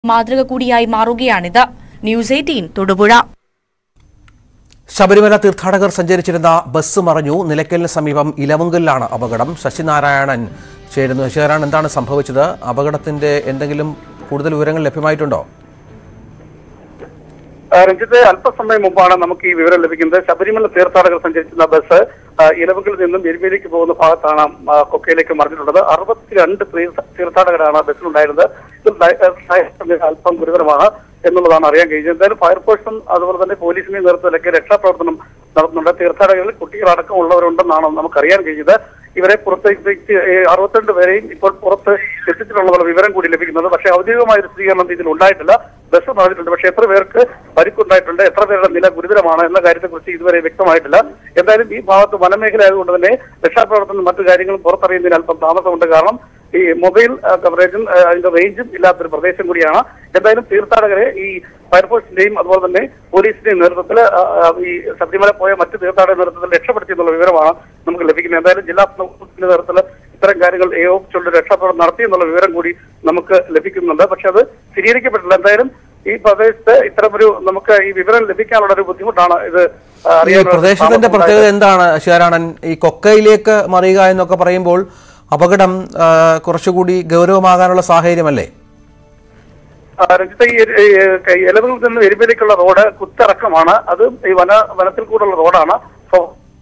മാതൃക കൂടിയായി മാറുകയാണിത് ന്യൂസ് എയ്റ്റീൻ തൊടുപുഴ ശബരിമല തീർത്ഥാടകർ സഞ്ചരിച്ചിരുന്ന ബസ് മറിഞ്ഞു നിലയ്ക്കലിന് സമീപം ഇലവുങ്കലിലാണ് അപകടം ശശിനാരായണൻ ചേരുന്നു ശശിനാരായണൻ എന്താണ് സംഭവിച്ചത് അപകടത്തിന്റെ എന്തെങ്കിലും കൂടുതൽ വിവരങ്ങൾ ലഭ്യമായിട്ടുണ്ടോ ആ, രഞ്ജിത്ത് അല്പസമയം മുമ്പാണ് നമുക്ക് ഈ വിവരം ലഭിക്കുന്നത് ശബരിമല തീർത്ഥാടകർ സഞ്ചരിച്ചിരുന്ന ബസ് ആ, ഇലവുകളിൽ നിന്നും എരുമേലിക്ക് പോകുന്ന ഭാഗത്താണ് ആ, കൊക്കയിലേക്ക് മറിഞ്ഞിട്ടുള്ളത് അറുപത്തിരണ്ട് തീർത്ഥ- തീർത്ഥാടകരാണ് ബസ്സിലുണ്ടായിരുന്നത് ഇതിൽ ഡയ- ആ, ഡയറക്ടറിന്റെ അല്പം ഗുരുതരമാണ് എന്നുള്ളതാണ് അറിയാൻ കഴിഞ്ഞത് എന്തായാലും ഫയർഫോഴ്സും അതുപോലെ തന്നെ പോലീസിന്റെയും നേതൃത്വത്തിലൊക്കെ രക്ഷാപ്രവർത്തനം നടത്തുന്നുണ്ട് തീർത്ഥാടകരിൽ കുട്ടികളടക്കം ഉള്ളവരുണ്ടെന്നാണ് നമുക്കറിയാൻ കഴിഞ്ഞത് ഇവരെ പുറത്തേക്ക് ഏ, അറുപത്തിരണ്ട് പേരെയും ഇപ്പോൾ പുറത്ത് എത്തിച്ചിട്ടുള്ള വിവരം കൂടി ലഭിക്കുന്നത് പക്ഷേ ഔദ്യോഗികമായ ഒരു സ്ഥിരീകരണം ഇതിൽ ഉണ്ടായിട്ടില്ല ബസ് നടന്നിട്ടുണ്ട് പക്ഷേ എത്ര പേർക്ക് പരിക്കുണ്ടായിട്ടുണ്ട് എത്ര പേരുടെ നില ഗുരുതരമാണ് എന്ന കാര്യത്തെക്കുറിച്ച് ഇതുവരെ വ്യക്തമായിട്ടില്ല എന്തായാലും ഈ ഭാഗത്ത് വനമേഖല ആയതുകൊണ്ട് തന്നെ രക്ഷാപ്രവർത്തനം മറ്റു കാര്യങ്ങളും പുറത്തറിയുന്നതിന് അല്പം താമസമുണ്ട് കാരണം ഈ മൊബൈൽ ആ, കവറേജും ആ, അതിന്റെ റേഞ്ചും ഇല്ലാത്തൊരു പ്രദേശം കൂടിയാണ് എന്തായാലും തീർത്ഥാടകരെ ഈ ഫയർഫോഴ്സിന്റെയും അതുപോലെ തന്നെ പോലീസിന്റെയും നേതൃത്വത്തിൽ ആ, ആ, ഈ ശബരിമല പോയ മറ്റ് തീർത്ഥാടക നേതൃത്വത്തിൽ രക്ഷപ്പെടുത്തി എന്നുള്ള വിവരമാണ് നമുക്ക് ലഭിക്കുന്നത് എന്തായാലും ജില്ലാ ഭരണകൂടത്തിന്റെ നേതൃത്വത്തിൽ ഇത്തരം കാര്യങ്ങൾ ഏകോപിച്ചുകൊണ്ട് രക്ഷാപ്രവർത്തനം നടത്തി എന്നുള്ള വിവരം കൂടി നമുക്ക് ലഭിക്കുന്നുണ്ട് പക്ഷെ അത് സ്ഥിരീകരിക്കപ്പെട്ടില്ല എന്തായാലും ഈ പ്രദേശത്ത് ഇത്തരമൊരു നമുക്ക് ഈ വിവരം ലഭിക്കാനുള്ള ഒരു ബുദ്ധിമുട്ടാണ് ഇത് ആ, ഈ അറിയാനുള്ള പ്രദേശത്തിന്റെ താമസം പ്രത്യേകത ഉണ്ടായത്. എന്താണ് ശിവനാരായണൻ ഈ കൊക്കയിലേക്ക് മറിയുക എന്നൊക്കെ പറയുമ്പോൾ അപകടം ആ, കുറച്ചുകൂടി ഗൗരവമാകാനുള്ള സാഹചര്യമല്ലേ ആ, രഞ്ജിത്ത് ഈ ഈ, ഈ എലവുകളിൽ നിന്ന് എരുമേലിക്കുള്ള റോഡ് കുത്തിറക്കമാണ് അത് ഈ വന വനത്തിൽ കൂടെയുള്ള റോഡാണ് സോ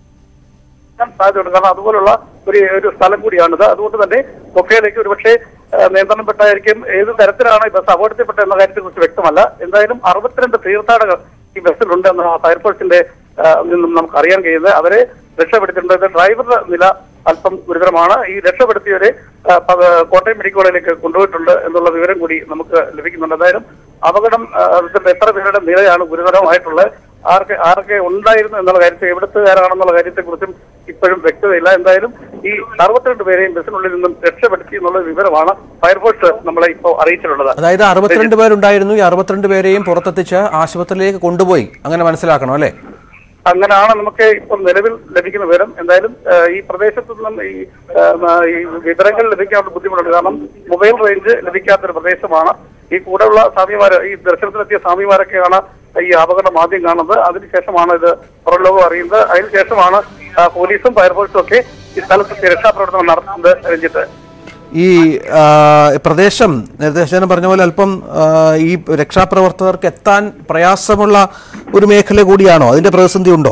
സാധ്യതയുണ്ട് കാരണം അതുപോലുള്ള ഒരു ഒരു സ്ഥലം കൂടിയാണിത് അതുകൊണ്ട് തന്നെ കൊക്കയിലേക്ക് ഒരുപക്ഷെ ആ, നിയന്ത്രണം പെട്ടായിരിക്കും ഏത് തരത്തിലാണ് ഈ ബസ് അപകടത്തിൽപ്പെട്ട എന്ന കാര്യത്തെ കുറിച്ച് വ്യക്തമല്ല എന്തായാലും അറുപത്തിരണ്ട് തീർത്ഥാടകർ ഈ ബസ്സിലുണ്ട് എന്ന ഫയർഫോഴ്സിന്റെ ആ, നിന്നും നമുക്ക് അറിയാൻ കഴിയുന്നത് അവരെ രക്ഷപ്പെടുത്തിയിട്ടുണ്ട് ഇത് ഡ്രൈവറുടെ നില അല്പം ഗുരുതരമാണ് ഈ രക്ഷപ്പെടുത്തിയവരെ ആ, പ- കോട്ടയം മെഡിക്കൽ കോളേജിലേക്ക് കൊണ്ടുപോയിട്ടുണ്ട് എന്നുള്ള വിവരം കൂടി നമുക്ക് ലഭിക്കുന്നുണ്ട് എന്തായാലും അപകടം ആ, ഇതിന്റെ എത്ര പേരുടെ നിലയാണ് ഗുരുതരമായിട്ടുള്ളത് ആർക്ക് ആരൊക്കെ ഉണ്ടായിരുന്നു എന്നുള്ള കാര്യത്തെ എവിടുത്തുകാരാണെന്നുള്ള കാര്യത്തെക്കുറിച്ചും ഇപ്പോഴും വ്യക്തതയില്ല എന്തായാലും ഈ അറുപത്തിരണ്ട് പേരെയും ബസ്സിനുള്ളിൽ നിന്നും രക്ഷപ്പെടുത്തി എന്നുള്ള വിവരമാണ് ഫയർഫോഴ്സ് നമ്മളെ ഇപ്പോൾ അറിയിച്ചിട്ടുള്ളത് അതായത് അറുപത്തിരണ്ട് പേരുണ്ടായിരുന്നു ഈ അറുപത്തിരണ്ട് പേരെയും പുറത്തെത്തിച്ച് ആശുപത്രിയിലേക്ക് കൊണ്ടുപോയി അങ്ങനെ മനസ്സിലാക്കണം അല്ലേ അങ്ങനെയാണ് നമുക്ക് ഇപ്പോൾ നിലവിൽ ലഭിക്കുന്ന വിവരം എന്തായാലും ആ, ഈ പ്രദേശത്തു നിന്നും ഈ ആ, ഈ വിവരങ്ങൾ ലഭിക്കാനുള്ള ബുദ്ധിമുട്ടുണ്ട് കാരണം മൊബൈൽ റേഞ്ച് ലഭിക്കാത്തൊരു പ്രദേശമാണ് ഈ കൂടെയുള്ള സ്വാമിമാര് ഈ ദർശനത്തിലെത്തിയ സ്വാമിമാരൊക്കെയാണ് ഈ അപകടം ആദ്യം കാണുന്നത് അതിനുശേഷമാണ് ഇത് പുറം ലോകം അറിയുന്നത് അതിനുശേഷമാണ് ആ, പോലീസും ഫയർഫോഴ്സും ഒക്കെ ഈ സ്ഥലത്ത് രക്ഷാപ്രവർത്തനം നടത്തുന്നത് രഞ്ജിത്ത് ഈ ആ, പ്രദേശം നേരത്തെ ശശാനം പറഞ്ഞ പോലെ അല്പം ആ, ഈ രക്ഷാപ്രവർത്തകർക്ക് എത്താൻ പ്രയാസമുള്ള ഒരു മേഖല കൂടിയാണോ അതിന്റെ പ്രതിസന്ധി ഉണ്ടോ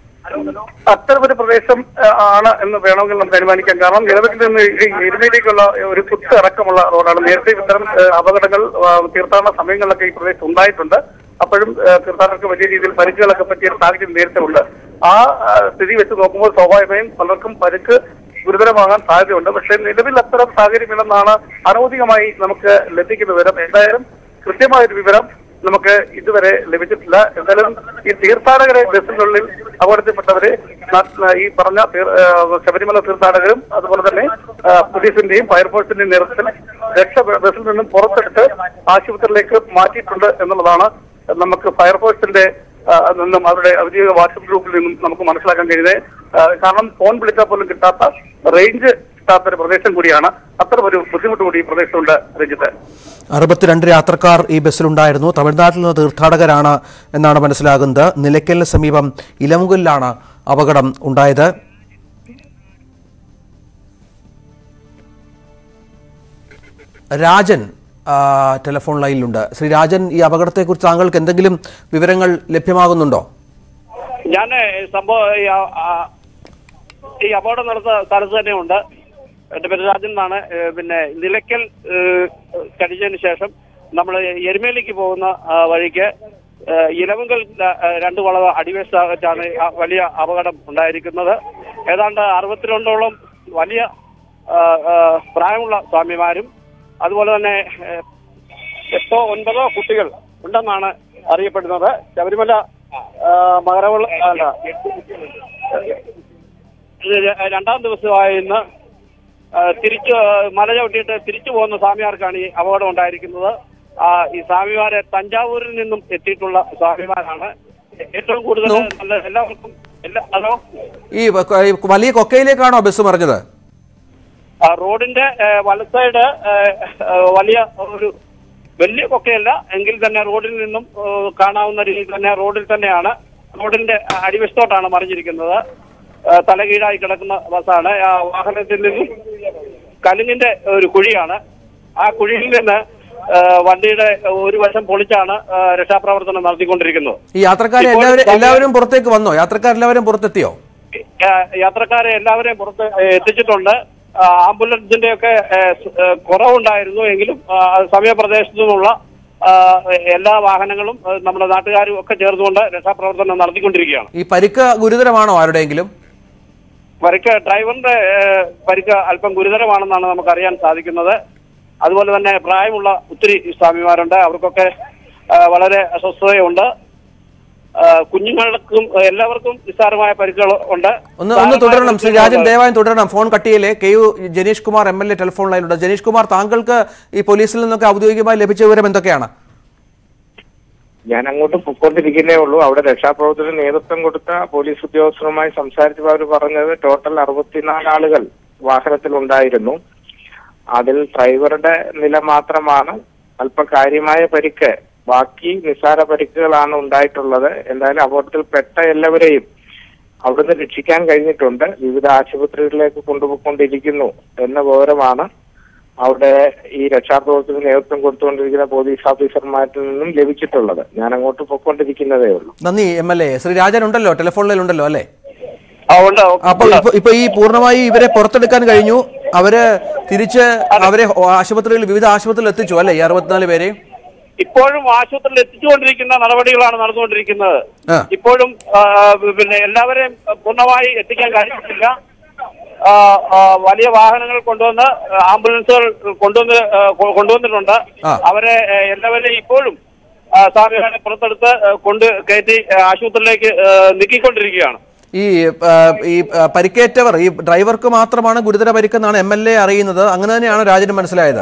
അത്തരമൊരു പ്രദേശം ആ, ആണ് എന്ന് വേണമെങ്കിൽ നമുക്ക് അനുമാനിക്കാം കാരണം നിലവിൽ നിന്ന് ഈ എരുമയിലേക്കുള്ള ഒരു കുത്ത് ഇറക്കമുള്ള റോഡാണ് നേരത്തെ ഇത്തരം ആ, അപകടങ്ങൾ ആ, തീർത്ഥാടന സമയങ്ങളിലൊക്കെ ഈ പ്രദേശത്ത് ഉണ്ടായിട്ടുണ്ട് അപ്പോഴും ആ, തീർത്ഥാടകർക്ക് വലിയ രീതിയിൽ പരിക്കുകളൊക്കെ പറ്റിയ ഒരു സാഹചര്യം നേരത്തെ ഉണ്ട് ആ ആ, സ്ഥിതി വെച്ച് നോക്കുമ്പോൾ സ്വാഭാവികമായും പലർക്കും പരിക്ക് ഗുരുതരമാകാൻ സാധ്യതയുണ്ട് പക്ഷേ നിലവിൽ അത്തരം സാഹചര്യമില്ലെന്നാണ് അനൗദികമായി നമുക്ക് ലഭിക്കുന്ന വിവരം എന്തായാലും കൃത്യമായൊരു വിവരം നമുക്ക് ഇതുവരെ ലഭിച്ചിട്ടില്ല എന്തായാലും ഈ തീർത്ഥാടകരെ ബസ്സിനുള്ളിൽ അപകടത്തിൽപ്പെട്ടവരെ ന- ഈ പറഞ്ഞ തീർ- ആ, ശബരിമല തീർത്ഥാടകരും അതുപോലെ തന്നെ ആ, പോലീസിന്റെയും ഫയർഫോഴ്സിന്റെയും നേതൃത്വത്തിൽ രക്ഷ ബസ്സിൽ നിന്നും പുറത്തെടുത്ത് ആശുപത്രിയിലേക്ക് മാറ്റിയിട്ടുണ്ട് എന്നുള്ളതാണ് നമുക്ക് ഫയർഫോഴ്സിന്റെ ആ, നിന്നും അവരുടെ ഔദ്യോഗിക വാട്സപ്പ് ഗ്രൂപ്പിൽ നിന്നും നമുക്ക് മനസ്സിലാക്കാൻ കഴിയുന്നത് ആ, കാരണം ഫോൺ വിളിച്ചാൽ പോലും കിട്ടാത്ത റേഞ്ച് കിട്ടാത്ത ഒരു പ്രദേശം കൂടിയാണ് അത്തരം ഒരു ബുദ്ധിമുട്ട് കൂടി ഈ പ്രദേശത്തുണ്ട് രഞ്ജിത്ത് അറുപത്തിരണ്ട് യാത്രക്കാർ ഈ ബസ്സിലുണ്ടായിരുന്നു തമിഴ്നാട്ടിൽ നിന്ന് തീർത്ഥാടകരാണ് എന്നാണ് മനസ്സിലാകുന്നത് നിലയ്ക്കലിന് സമീപം ഇലമുകലിലാണ് അപകടം ഉണ്ടായത് രാജൻ ആ, ടെലിഫോൺ ലൈനിലുണ്ട് ശ്രീ രാജൻ ഈ അപകടത്തെക്കുറിച്ച് താങ്കൾക്ക് എന്തെങ്കിലും വിവരങ്ങൾ ലഭ്യമാകുന്നുണ്ടോ ഞാൻ സംഭവം ഈ ആ- ആ- ഈ അപകടം നടന്ന സ്ഥലത്ത് തന്നെ ഉണ്ട് എന്റെ പേര് രാജൻ എന്നാണ് ഏഹ് പിന്നെ നിലയ്ക്കൽ ഏഹ് കഴിഞ്ഞതിന് ശേഷം നമ്മൾ എരുമേലിക്ക് പോകുന്ന ആ, വഴിക്ക് ഏഹ് ഇലവുങ്കൽ ഏഹ് രണ്ട് വളവ് അടിവശത്താണ് ആ വലിയ അപകടം ഉണ്ടായിരിക്കുന്നത് ഏതാണ്ട് അറുപത്തിരണ്ടോളം വലിയ ആ, ആ, പ്രായമുള്ള സ്വാമിമാരും അതുപോലെ തന്നെ ഏഹ് എട്ടോ ഒൻപതോ കുട്ടികൾ ഉണ്ടെന്നാണ് അറിയപ്പെടുന്നത് ശബരിമല ആ, മകരവിള അല്ല ഇത് ര- രണ്ടാം ദിവസമായ ഇന്ന് ആ, തിരിച്ചു ആ, മല ചവിട്ടിയിട്ട് തിരിച്ചു പോകുന്ന സ്വാമിമാർക്കാണ് ഈ അപകടം ഉണ്ടായിരിക്കുന്നത് ആ, ഈ സ്വാമിമാരെ തഞ്ചാവൂരിൽ നിന്നും എത്തിയിട്ടുള്ള സ്വാമിമാരാണ് ഏറ്റവും കൂടുതൽ നല്ല എല്ലാവർക്കും എല്ലാ ഹലോ ഈ വ- ഈ വലിയ കൊക്കയിലേക്കാണോ ബസ് മറിഞ്ഞത് ആ, റോഡിന്റെ വലത് സൈഡ് വലിയ ഒരു വലിയ കൊക്കയല്ല എങ്കിൽ തന്നെ റോഡിൽ നിന്നും ഏഹ്, കാണാവുന്ന രീതിയിൽ തന്നെ റോഡിൽ തന്നെയാണ് റോഡിന്റെ അടിവശത്തോട്ടാണ് മറിഞ്ഞിരിക്കുന്നത് ഏഹ്, തലകീഴായി കിടക്കുന്ന ബസ്സാണ് ആ വാഹനത്തിൽ നിന്നും കലുങ്ങിന്റെ ഒരു കുഴിയാണ് ആ കുഴിയിൽ നിന്ന് ഏഹ്, വണ്ടിയുടെ ഒരു വശം പൊളിച്ചാണ് ഏഹ്, രക്ഷാപ്രവർത്തനം നടത്തിക്കൊണ്ടിരിക്കുന്നത് ഈ യാത്രക്കാരെ ഇപ്പോൾ എല്ലാവരും സമയം- എല്ലാവരും പുറത്തേക്ക് വന്നോ യാത്രക്കാരെല്ലാവരും പുറത്തെത്തിയോ ഏഹ് യാത്രക്കാരെ എല്ലാവരെയും പുറത്ത് ഏഹ് എത്തിച്ചിട്ടുണ്ട് ആ, ആംബുലൻസിന്റെ ഒക്കെ ഏഹ് സ്- ഏഹ് കുറവുണ്ടായിരുന്നു എങ്കിലും ആ, സമയപ്രദേശത്തു നിന്നുള്ള ആ, എല്ലാ വാഹനങ്ങളും ഏഹ് നമ്മുടെ നാട്ടുകാരും ഒക്കെ ചേർന്നുകൊണ്ട് രക്ഷാപ്രവർത്തനം നടത്തിക്കൊണ്ടിരിക്കുകയാണ് ഈ പരിക്ക് ഗുരുതരമാണോ ആരുടെയെങ്കിലും പരിക്ക് ഡ്രൈവറിന്റെ ഏഹ് പരിക്ക് അല്പം ഗുരുതരമാണെന്നാണ് നമുക്ക് അറിയാൻ സാധിക്കുന്നത് അതുപോലെ തന്നെ പ്രായമുള്ള ഒത്തിരി സ്വാമിമാരുണ്ട് അവർക്കൊക്കെ ആ, വളരെ അസ്വസ്ഥതയുണ്ട് ആ, കുഞ്ഞുങ്ങൾക്കും എല്ലാവർക്കും നിസ്സാരമായ പരിക്കുകൾ ഉണ്ട് ഒന്ന് ഒന്ന് തുടരണം ശ്രീ രാജൻ ദയവായും തുടരണം ഫോൺ കട്ടിയിലെ K U Janeesh Kumar M L A telephone ലൈനിലുണ്ട് ജനീഷ് കുമാർ താങ്കൾക്ക് ഈ പോലീസിൽ നിന്നൊക്കെ ഔദ്യോഗികമായി ലഭിച്ച വിവരം എന്തൊക്കെയാണ് ഞാൻ അങ്ങോട്ട് പൊയ്ക്കൊണ്ടിരിക്കുന്നേ ഉള്ളൂ അവിടെ രക്ഷാപ്രവർത്തന നേതൃത്വം കൊടുത്ത പോലീസ് ഉദ്യോഗസ്ഥരുമായി സംസാരിച്ചപ്പോൾ അവർ പറഞ്ഞത് ടോട്ടൽ അറുപത്തിനാല് ആളുകൾ വാഹനത്തിലുണ്ടായിരുന്നു അതിൽ ഡ്രൈവറുടെ നില മാത്രമാണ് അല്പ കാര്യമായ പരിക്ക് ബാക്കി നിസ്സാര പരിക്കുകളാണ് ഉണ്ടായിട്ടുള്ളത് എന്തായാലും അപകടത്തിൽപ്പെട്ട എല്ലാവരെയും അവിടുന്ന് രക്ഷിക്കാൻ കഴിഞ്ഞിട്ടുണ്ട് വിവിധ ആശുപത്രികളിലേക്ക് കൊണ്ടുപോയിക്കൊണ്ടിരിക്കുന്നു എന്ന വിവരമാണ് അവിടെ ഈ രക്ഷാപ്രവർത്തന നേതൃത്വം കൊടുത്തുകൊണ്ടിരിക്കുന്ന പോലീസ് ഓഫീസർമാരിൽ നിന്നും ലഭിച്ചിട്ടുള്ളത് ഞാൻ അങ്ങോട്ട് പൊയ്ക്കൊണ്ടിരിക്കുന്നതേ ഉള്ളൂ നന്ദി M L A Shri Rajan ഉണ്ടല്ലോ ടെലിഫോൺ ലൈനിലുണ്ടല്ലോ അല്ലേ ആ, ഉണ്ട് അപ്പൊ ഇപ്പൊ ഇപ്പൊ ഈ പൂർണ്ണമായി ഇവരെ പുറത്തെടുക്കാൻ കഴിഞ്ഞു അവര് തിരിച്ച് അവരെ ആശുപത്രിയിൽ വിവിധ ആശുപത്രിയിൽ എത്തിച്ചു അല്ലേ ഈ അറുപത്തിനാല് പേരെയും ഇപ്പോഴും ആശുപത്രിയിൽ എത്തിച്ചുകൊണ്ടിരിക്കുന്ന നടപടികളാണ് നടന്നുകൊണ്ടിരിക്കുന്നത് ആ. ഇപ്പോഴും ആ, പിന്നെ എല്ലാവരെയും പൂർണ്ണമായി എത്തിക്കാൻ കഴിഞ്ഞിട്ടില്ല ആ, ആ, വലിയ വാഹനങ്ങൾ കൊണ്ടുവന്ന് ആംബുലൻസുകൾ കൊണ്ടുവന്ന് ആ, കൊ- കൊണ്ടുവന്നിട്ടുണ്ട് ആ. അവരെ ആ, എല്ലാവരെയും ഇപ്പോഴും ആ, സാമൂഹ്യ പുറത്തെടുത്ത് ആ, കൊണ്ട് കയറ്റി ആ, ആശുപത്രിയിലേക്ക് ആ, നീക്കിക്കൊണ്ടിരിക്കുകയാണ് ഈ ആ, ഈ ആ, പരിക്കേറ്റവർ ഈ ഡ്രൈവർക്ക് മാത്രമാണ് ഗുരുതര പരിക്കെന്നാണ് എം എൽ എ അറിയുന്നത് അങ്ങനെ തന്നെയാണ് രാജന് മനസ്സിലായത്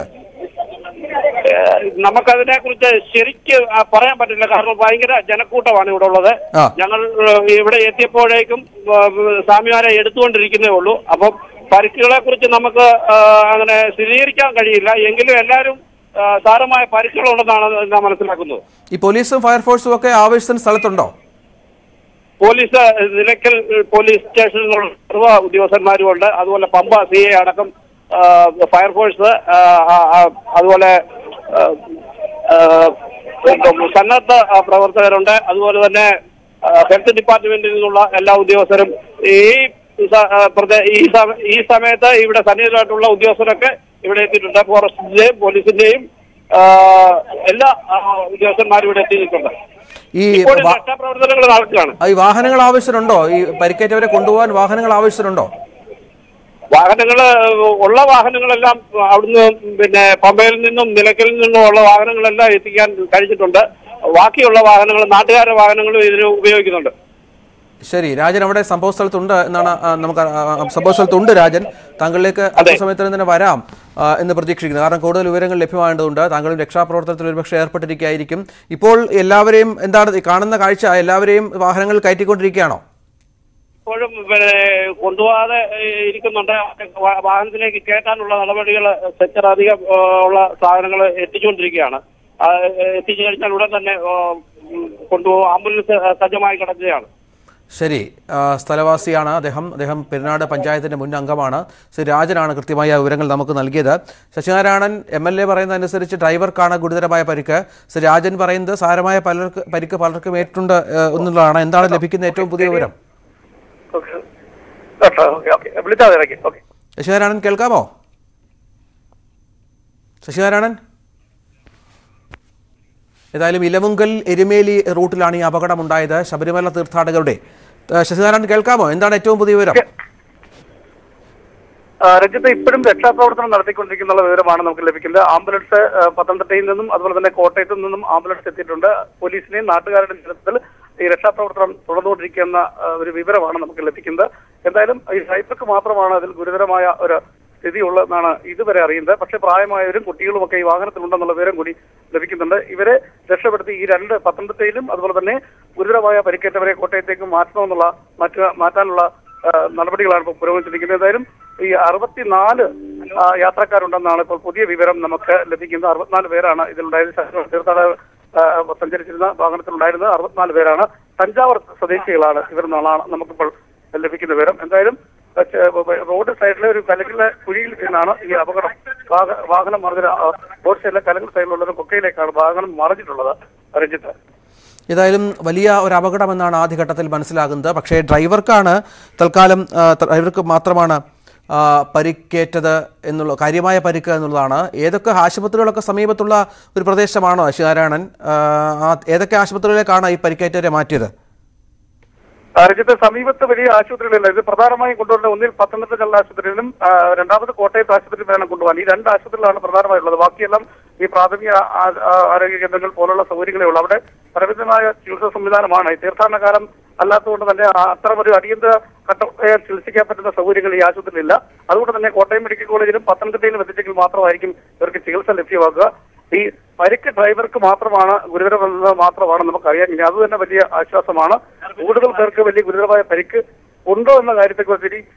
ഏഹ് നമുക്കതിനെ കുറിച്ച് ശരിക്ക് ആ, പറയാൻ പറ്റില്ല കാരണം ഭയങ്കര ജനക്കൂട്ടമാണ് ഇവിടെ ഉള്ളത് ആ. ഞങ്ങൾ ഏഹ്, ഇവിടെ എത്തിയപ്പോഴേക്കും ഏഹ്, സ്വാമിമാരെ എടുത്തുകൊണ്ടിരിക്കുന്നേ ഉള്ളൂ അപ്പം പരിക്കുകളെ കുറിച്ച് നമുക്ക് ഏഹ്, അങ്ങനെ സ്ഥിരീകരിക്കാൻ കഴിയില്ല എങ്കിലും എല്ലാവരും ഏഹ്, സാരമായ പരിക്കുകളുണ്ടെന്നാണ് ഞാൻ മനസ്സിലാക്കുന്നത് ഈ പോലീസും ഫയർഫോഴ്സും ഒക്കെ ആവശ്യത്തിന് സ്ഥലത്തുണ്ടോ പോലീസ് നിലയ്ക്കൽ പോലീസ് സ്റ്റേഷനിലുള്ള സർവ്വ ഉദ്യോഗസ്ഥന്മാരും ഉണ്ട് അതുപോലെ പമ്പ സി എ അടക്കം ആ, ഫയർഫോഴ്സ് ആ, ആ, ആ, അതുപോലെ ആ, ആ, സന്നദ്ധ ആ, പ്രവർത്തകരുണ്ട് അതുപോലെ തന്നെ ആ, ഹെൽത്ത് ഡിപ്പാർട്ട്മെന്റിൽ നിന്നുള്ള എല്ലാ ഉദ്യോഗസ്ഥരും ഈ സ- ആ, പ്രദേ- ഈ സമ- ഈ സമയത്ത് ഇവിടെ സന്നിഹിതമായിട്ടുള്ള ഉദ്യോഗസ്ഥരൊക്കെ ഇവിടെ എത്തിയിട്ടുണ്ട് ഫോറസ്റ്റിന്റെയും പോലീസിന്റെയും ആ, എല്ലാ ആ, ഉദ്യോഗസ്ഥന്മാരും ഇവിടെ എത്തിയിട്ടുണ്ട് ഈ ഇപ്പോൾ വാ- രക്ഷാപ്രവർത്തനങ്ങൾ നടക്കുകയാണ് ഈ വാഹനങ്ങൾ ആവശ്യത്തിനുണ്ടോ ഈ പരിക്കേറ്റവരെ കൊണ്ടുപോകാൻ വാഹനങ്ങൾ ആവശ്യത്തിനുണ്ടോ വാഹനങ്ങൾ ഉള്ള വാഹനങ്ങളെല്ലാം അവിടുന്ന് പിന്നെ പമ്പയിൽ നിന്നും നിലയ്ക്കലിൽ നിന്നും ഉള്ള വാഹനങ്ങളെല്ലാം എത്തിക്കാൻ കഴിഞ്ഞിട്ടുണ്ട് ബാക്കിയുള്ള വാഹനങ്ങൾ നാട്ടുകാരുടെ വാഹനങ്ങളും ഇതിന് ഉപയോഗിക്കുന്നുണ്ട് ശരി രാജൻ അവിടെ സംഭവ സ്ഥലത്തുണ്ട് എന്നാണ് ആ, നമുക്ക് ആ, ആ, സംഭവ സ്ഥലത്തുണ്ട് രാജൻ താങ്കളിലേക്ക് അല്പസമയത്തിന് തന്നെ വരാം ആ, എന്ന് പ്രതീക്ഷിക്കുന്നു കാരണം കൂടുതൽ വിവരങ്ങൾ ലഭ്യമായതുകൊണ്ട് താങ്കളും രക്ഷാപ്രവർത്തനത്തിൽ ഒരുപക്ഷെ ഏർപ്പെട്ടിരിക്കുകയായിരിക്കും ഇപ്പോൾ എല്ലാവരെയും എന്താണ് ഈ കാണുന്ന കാഴ്ച എല്ലാവരെയും വാഹനങ്ങൾ കയറ്റിക്കൊണ്ടിരിക്കുകയാണോ ഇപ്പോഴും പിന്നെ കൊണ്ടുപോകാതെ ഏഹ്, ഇരിക്കുന്നുണ്ട് വാ- വാഹനത്തിലേക്ക് കയറ്റാനുള്ള നടപടികൾ സെക്ടർ അധികം ഏഹ്, ഉള്ള സാധനങ്ങൾ എത്തിച്ചുകൊണ്ടിരിക്കുകയാണ് ആ, ഏഹ്, എത്തിച്ചു കഴിഞ്ഞാൽ ഉടൻ തന്നെ ഏഹ്, ഉം, കൊണ്ടുപോകും ആംബുലൻസ് സജ്ജമായി കിടക്കുകയാണ് ശരി ആ, സ്ഥലവാസിയാണ് അദ്ദേഹം അദ്ദേഹം പെരുന്നാട് പഞ്ചായത്തിന്റെ മുൻ അംഗമാണ് ശ്രീ രാജനാണ് കൃത്യമായ വിവരങ്ങൾ നമുക്ക് നൽകിയത് ശശിനാരായണൻ എം എൽ എ പറയുന്നതനുസരിച്ച് ഡ്രൈവർക്കാണ് ഗുരുതരമായ പരിക്ക് ശ്രീ രാജൻ പറയുന്നത് സാരമായ പലർക്ക് പരിക്ക് പലർക്കും ഏറ്റുണ്ട് ഏഹ്, എന്നുള്ളതാണ് എന്താണ് ലഭിക്കുന്ന ഏറ്റവും പുതിയ വിവരം ഓക്കെ ഓക്കെ ഓക്കെ വിളിച്ചാൽ മതി ഇടയ്ക്ക് ഓക്കെ ശശിനാരായണൻ കേൾക്കാമോ ശശിനാരായണൻ ഏതായാലും ഇലവുങ്കൽ എരുമേലി റൂട്ടിലാണ് ഈ അപകടമുണ്ടായത് ശബരിമല തീർത്ഥാടകരുടെ ഏഹ്, ശശിനാരായണൻ കേൾക്കാമോ എന്താണ് ഏറ്റവും പുതിയ വിവരം ആ, രഞ്ജിത്ത് ഇപ്പോഴും രക്ഷാപ്രവർത്തനം നടത്തിക്കൊണ്ടിരിക്കുന്ന വിവരമാണ് നമുക്ക് ലഭിക്കുന്നത് ആംബുലൻസ് ആ, പത്തനംതിട്ടയിൽ നിന്നും അതുപോലെ തന്നെ കോട്ടയത്തു നിന്നും ആംബുലൻസ് എത്തിയിട്ടുണ്ട് പോലീസിനെയും നാട്ടുകാരുടെ നേതൃത്വത്തിൽ ഈ രക്ഷാപ്രവർത്തനം തുടർന്നുകൊണ്ടിരിക്കുന്ന ആ, ഒരു വിവരമാണ് നമുക്ക് ലഭിക്കുന്നത് എന്തായാലും ഈ ഡ്രൈവർക്ക് മാത്രമാണ് അതിൽ ഗുരുതരമായ ഒരു സ്ഥിതി ഉള്ളതെന്നാണ് ഇതുവരെ അറിയുന്നത് പക്ഷേ പ്രായമായവരും കുട്ടികളും ഒക്കെ ഈ വാഹനത്തിലുണ്ടെന്നുള്ള വിവരം കൂടി ലഭിക്കുന്നുണ്ട് ഇവരെ രക്ഷപ്പെടുത്തി ഈ രണ്ട് പത്തനംതിട്ടയിലും അതുപോലെ തന്നെ ഗുരുതരമായ പരിക്കേറ്റവരെ കോട്ടയത്തേക്ക് മാറ്റണമെന്നുള്ള മാറ്റുക മാറ്റാനുള്ള ആ, നടപടികളാണ് ഇപ്പോൾ പുരോഗമിച്ചിരിക്കുന്നത് എന്തായാലും ഈ അറുപത്തിനാല് ആ, യാത്രക്കാരുണ്ടെന്നാണ് ഇപ്പോൾ പുതിയ വിവരം നമുക്ക് ലഭിക്കുന്നത് അറുപത്തിനാല് പേരാണ് ഇതിലുണ്ടായത് ശശികുമാർ തീർത്ഥാടകർ ആ, സഞ്ചരിച്ചിരുന്ന വാഹനത്തിലുണ്ടായിരുന്നത് അറുപത്തിനാല് പേരാണ് തഞ്ചാവൂർ സ്വദേശികളാണ് ഇവരെന്നാണ് നമുക്കിപ്പോൾ ലഭിക്കുന്ന വിവരം എന്തായാലും ആ, ചെ- റോഡ് സൈഡിലെ ഒരു കലകിലെ കുഴിയിൽ നിന്നാണ് ഈ അപകടം വാഹ- വാഹനം മറിഞ്ഞ റോഡ് സൈഡിലെ കലകൾ സൈഡിലുള്ള ഒരു കൊക്കയിലേക്കാണ് വാഹനം മറിഞ്ഞിട്ടുള്ളത് രഞ്ജിത്ത് ഏതായാലും വലിയ ഒരു അപകടമെന്നാണ് ആദ്യഘട്ടത്തിൽ മനസ്സിലാകുന്നത് പക്ഷേ ഡ്രൈവർക്കാണ് തൽക്കാലം ആ, ഡ്രൈവർക്ക് മാത്രമാണ് ആ, പരിക്കേറ്റത് എന്നുള്ള കാര്യമായ പരിക്ക് എന്നുള്ളതാണ് ഏതൊക്കെ ആശുപത്രികളൊക്കെ സമീപത്തുള്ള ഒരു പ്രദേശമാണോ ശിവനാരായണൻ ആ, ആ, ഏതൊക്കെ ആശുപത്രികളിലേക്കാണ് ഈ പരിക്കേറ്റവരെ മാറ്റിയത് ആ, രാജ്യത്തെ സമീപത്ത് വലിയ ആശുപത്രികളില്ല ഇത് പ്രധാനമായും കൊണ്ടുവരുന്നത് ഒന്നിൽ പത്തനംതിട്ട ജില്ലാ ആശുപത്രിയിലും ആ, രണ്ടാമത് കോട്ടയത്ത് ആശുപത്രിയിൽ വേണം കൊണ്ടുപോകാൻ ഈ രണ്ട് ആശുപത്രികളാണ് പ്രധാനമായുള്ളത് ബാക്കിയെല്ലാം ഈ പ്രാഥമിക ആ- ആ- ആരോഗ്യ കേന്ദ്രങ്ങൾ പോലുള്ള സൗകര്യങ്ങളേ ഉള്ളൂ അവിടെ പരിമിതമായ ചികിത്സാ സംവിധാനമാണ് ഈ തീർത്ഥാടന കാലം അല്ലാത്തതുകൊണ്ട് തന്നെ ആ- അത്തരം ഒരു അടിയന്തര ഘട്ടത്തെ ചികിത്സിക്കാൻ പറ്റുന്ന സൗകര്യങ്ങൾ ഈ ആശുപത്രിയിലില്ല അതുകൊണ്ട് തന്നെ കോട്ടയം മെഡിക്കൽ കോളേജിലും പത്തനംതിട്ടയിലും എത്തിച്ചെങ്കിൽ മാത്രമായിരിക്കും ഇവർക്ക് ചികിത്സ ലഭ്യമാക്കുക ഈ പരിക്ക് ഡ്രൈവർക്ക് മാത്രമാണ് ഗുരുതരമെന്നത് മാത്രമാണ് നമുക്കറിയാൻ ഇനി അത് തന്നെ വലിയ ആശ്വാസമാണ് കൂടുതൽ പേർക്ക് വലിയ ഗുരുതരമായ പരിക്ക് ഉണ്ടോ എന്ന കാര്യത്തെക്കുറിച്ച് ഇനി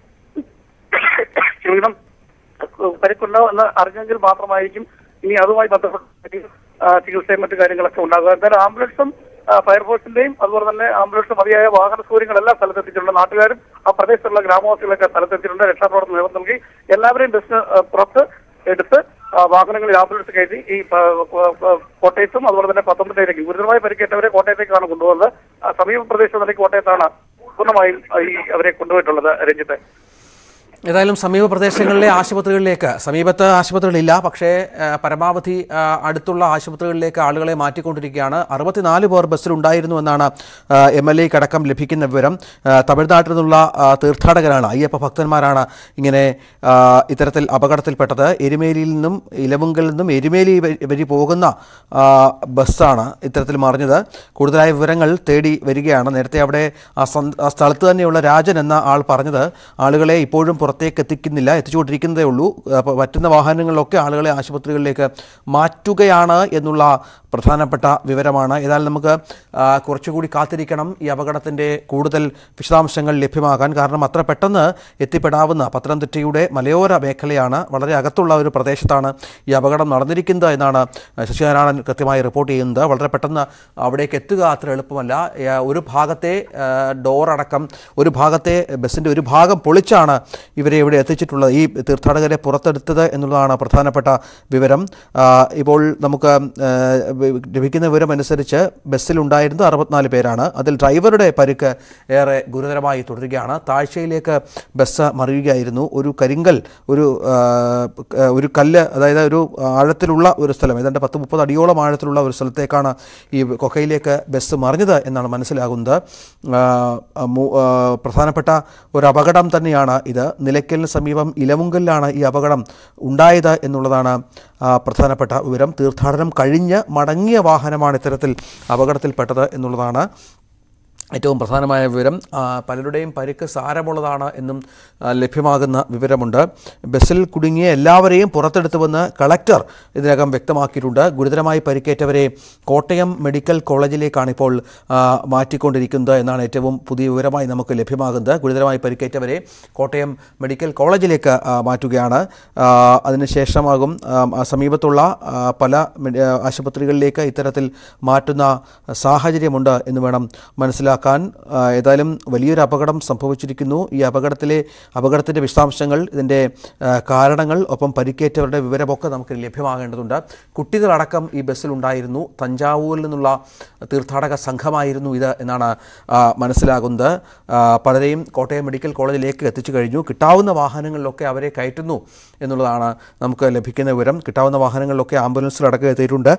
ക്ഷമിക്കണം പരിക്കുണ്ടോ എന്ന് അറിഞ്ഞെങ്കിൽ മാത്രമായിരിക്കും ഇനി അതുമായി ബന്ധപ്പെട്ട് ആ, ചികിത്സയും മറ്റു കാര്യങ്ങളൊക്കെ ഉണ്ടാകുക എന്തായാലും ആംബുലൻസും ആ, ഫയർഫോഴ്സിന്റെയും അതുപോലെ തന്നെ ആംബുലൻസ് മതിയായ വാഹന സൗകര്യങ്ങളെല്ലാം സ്ഥലത്തെത്തിയിട്ടുണ്ട് നാട്ടുകാരും ആ പ്രദേശത്തുള്ള ഗ്രാമവാസികളൊക്കെ സ്ഥലത്തെത്തിയിട്ടുണ്ട് രക്ഷാപ്രവർത്തനം നേതൃത്വം നൽകി എല്ലാവരെയും ബസ്സിന് ആ, പുറത്ത് എടുത്ത് ആ, വാഹനങ്ങളിൽ ആംബുലൻസ് കയറ്റി ഈ പ- പ- പ- കോട്ടയത്തും അതുപോലെ തന്നെ പത്തനംതിട്ടയിലേക്ക് ഗുരുതരമായി പരിക്കേറ്റവരെ കോട്ടയത്തേക്കാണ് കൊണ്ടുപോകുന്നത് ആ, സമീപ പ്രദേശം നിലയ്ക്ക് കോട്ടയത്താണ് പൂർണ്ണമായും ഈ അവരെ കൊണ്ടുപോയിട്ടുള്ളത് രഞ്ജിത്തെ ഏതായാലും സമീപ പ്രദേശങ്ങളിലെ ആശുപത്രികളിലേക്ക് സമീപത്ത് ആശുപത്രികളില്ല പക്ഷേ ആ, പരമാവധി ആ, അടുത്തുള്ള ആശുപത്രികളിലേക്ക് ആളുകളെ മാറ്റിക്കൊണ്ടിരിക്കുകയാണ് അറുപത്തിനാല് പേർ ബസ്സിലുണ്ടായിരുന്നു എന്നാണ് എം എൽ എക്ക് അടക്കം ലഭിക്കുന്ന വിവരം ആ, തമിഴ്നാട്ടിൽ നിന്നുള്ള ആ, തീർത്ഥാടകരാണ് അയ്യപ്പ ഭക്തന്മാരാണ് ഇങ്ങനെ ആ, ഇത്തരത്തിൽ അപകടത്തിൽപ്പെട്ടത് എരുമേലിയിൽ നിന്നും ഇലവുങ്കലിൽ നിന്നും എരുമേലി വഴി- വഴി പോകുന്ന ആ, ബസ്സാണ് ഇത്തരത്തിൽ മറിഞ്ഞത് കൂടുതലായ വിവരങ്ങൾ തേടി വരികയാണ് നേരത്തെ അവിടെ ആ സന്ത- ആ സ്ഥലത്ത് തന്നെയുള്ള രാജൻ എന്ന ആൾ പറഞ്ഞത് ആളുകളെ ഇപ്പോഴും പുറത്തേക്ക് എത്തിക്കുന്നില്ല എത്തിച്ചുകൊണ്ടിരിക്കുന്നതേ ഉള്ളൂ അപ്പോൾ പറ്റുന്ന വാഹനങ്ങളിലൊക്കെ ആളുകളെ ആശുപത്രികളിലേക്ക് മാറ്റുകയാണ് എന്നുള്ള പ്രധാനപ്പെട്ട വിവരമാണ് ഏതായാലും നമുക്ക് ആ, കുറച്ചുകൂടി കാത്തിരിക്കണം ഈ അപകടത്തിൻ്റെ കൂടുതൽ വിശദാംശങ്ങൾ ലഭ്യമാകാൻ കാരണം അത്ര പെട്ടെന്ന് എത്തിപ്പെടാവുന്ന പത്തനംതിട്ടയുടെ മലയോര മേഖലയാണ് വളരെ അകത്തുള്ള ഒരു പ്രദേശത്താണ് ഈ അപകടം നടന്നിരിക്കുന്നത് എന്നാണ് ശശിനാരായണൻ കൃത്യമായി റിപ്പോർട്ട് ചെയ്യുന്നത് വളരെ പെട്ടെന്ന് അവിടേക്ക് എത്തുക അത്ര എളുപ്പമല്ല ഏ, ഒരു ഭാഗത്തെ ഡോർ അടക്കം ഒരു ഭാഗത്തെ ബസ്സിൻ്റെ ഒരു ഭാഗം പൊളിച്ചാണ് ഇവരെ ഇവിടെ എത്തിച്ചിട്ടുള്ളത് ഈ തീർത്ഥാടകരെ പുറത്തെടുത്തത് എന്നുള്ളതാണ് പ്രധാനപ്പെട്ട വിവരം ആ, ഇപ്പോൾ നമുക്ക് ആ, ലഭിക്കുന്ന വിവരം അനുസരിച്ച് ബസ്സിലുണ്ടായിരുന്നത് അറുപത്തിനാല് പേരാണ് അതിൽ ഡ്രൈവറുടെ പരിക്ക് ഏറെ ഗുരുതരമായി തുടരുകയാണ് താഴ്ചയിലേക്ക് ബസ് മറിയുകയായിരുന്നു ഒരു കരിങ്കൽ ഒരു ആ, ആ, ഒരു കല്ല് അതായത് ഒരു ആഴത്തിലുള്ള ഒരു സ്ഥലം ഏതാണ്ട് പത്ത് മുപ്പത് അടിയോളം ആഴത്തിലുള്ള ഒരു സ്ഥലത്തേക്കാണ് ഈ കൊക്കയിലേക്ക് ബസ് മറിഞ്ഞത് എന്നാണ് മനസ്സിലാകുന്നത് ആ, ആ, മു- ആ, പ്രധാനപ്പെട്ട ഒരു അപകടം തന്നെയാണ് ഇത് നിലയ്ക്കലിന് സമീപം ഇലവുങ്കലിലാണ് ഈ അപകടം ഉണ്ടായത് എന്നുള്ളതാണ് ആ, പ്രധാനപ്പെട്ട വിവരം തീർത്ഥാടനം കഴിഞ്ഞ് മടങ്ങിയ വാഹനമാണ് ഇത്തരത്തിൽ അപകടത്തിൽപ്പെട്ടത് എന്നുള്ളതാണ് ഏറ്റവും പ്രധാനമായ വിവരം ആ, പലരുടെയും പരിക്ക് സാരമുള്ളതാണ് എന്നും ആ, ലഭ്യമാകുന്ന വിവരമുണ്ട് ബസ്സിൽ കുടുങ്ങിയ എല്ലാവരെയും പുറത്തെടുത്തുവെന്ന് കളക്ടർ ഇതിനകം വ്യക്തമാക്കിയിട്ടുണ്ട് ഗുരുതരമായി പരിക്കേറ്റവരെ കോട്ടയം മെഡിക്കൽ കോളേജിലേക്കാണ് ഇപ്പോൾ ആ, മാറ്റിക്കൊണ്ടിരിക്കുന്നത് എന്നാണ് ഏറ്റവും പുതിയ വിവരമായി നമുക്ക് ലഭ്യമാകുന്നത് ഗുരുതരമായി പരിക്കേറ്റവരെ കോട്ടയം മെഡിക്കൽ കോളേജിലേക്ക് ആ, മാറ്റുകയാണ് ആ, അതിനുശേഷമാകും ആ, ആ, സമീപത്തുള്ള ആ, പല മെഡി- ആ, ആശുപത്രികളിലേക്ക് ഇത്തരത്തിൽ മാറ്റുന്ന സാഹചര്യമുണ്ട് എന്ന് വേണം മനസ്സിലാക്കാൻ ആ, ഏതായാലും വലിയൊരു അപകടം സംഭവിച്ചിരിക്കുന്നു ഈ അപകടത്തിലെ അപകടത്തിൻ്റെ വിശദാംശങ്ങൾ ഇതിൻ്റെ ആ, കാരണങ്ങൾ ഒപ്പം പരിക്കേറ്റവരുടെ വിവരമൊക്കെ നമുക്ക് ലഭ്യമാകേണ്ടതുണ്ട് കുട്ടികളടക്കം ഈ ബസ്സിലുണ്ടായിരുന്നു തഞ്ചാവൂരിൽ നിന്നുള്ള തീർത്ഥാടക സംഘമായിരുന്നു ഇത് എന്നാണ് ആ, മനസ്സിലാകുന്നത് ആ, പലരെയും കോട്ടയം മെഡിക്കൽ കോളേജിലേക്ക് എത്തിച്ചു കഴിഞ്ഞു കിട്ടാവുന്ന വാഹനങ്ങളിലൊക്കെ അവരെ കയറ്റുന്നു എന്നുള്ളതാണ് നമുക്ക് ലഭിക്കുന്ന വിവരം കിട്ടാവുന്ന വാഹനങ്ങളിലൊക്കെ ആംബുലൻസിലടക്കം എത്തിയിട്ടുണ്ട്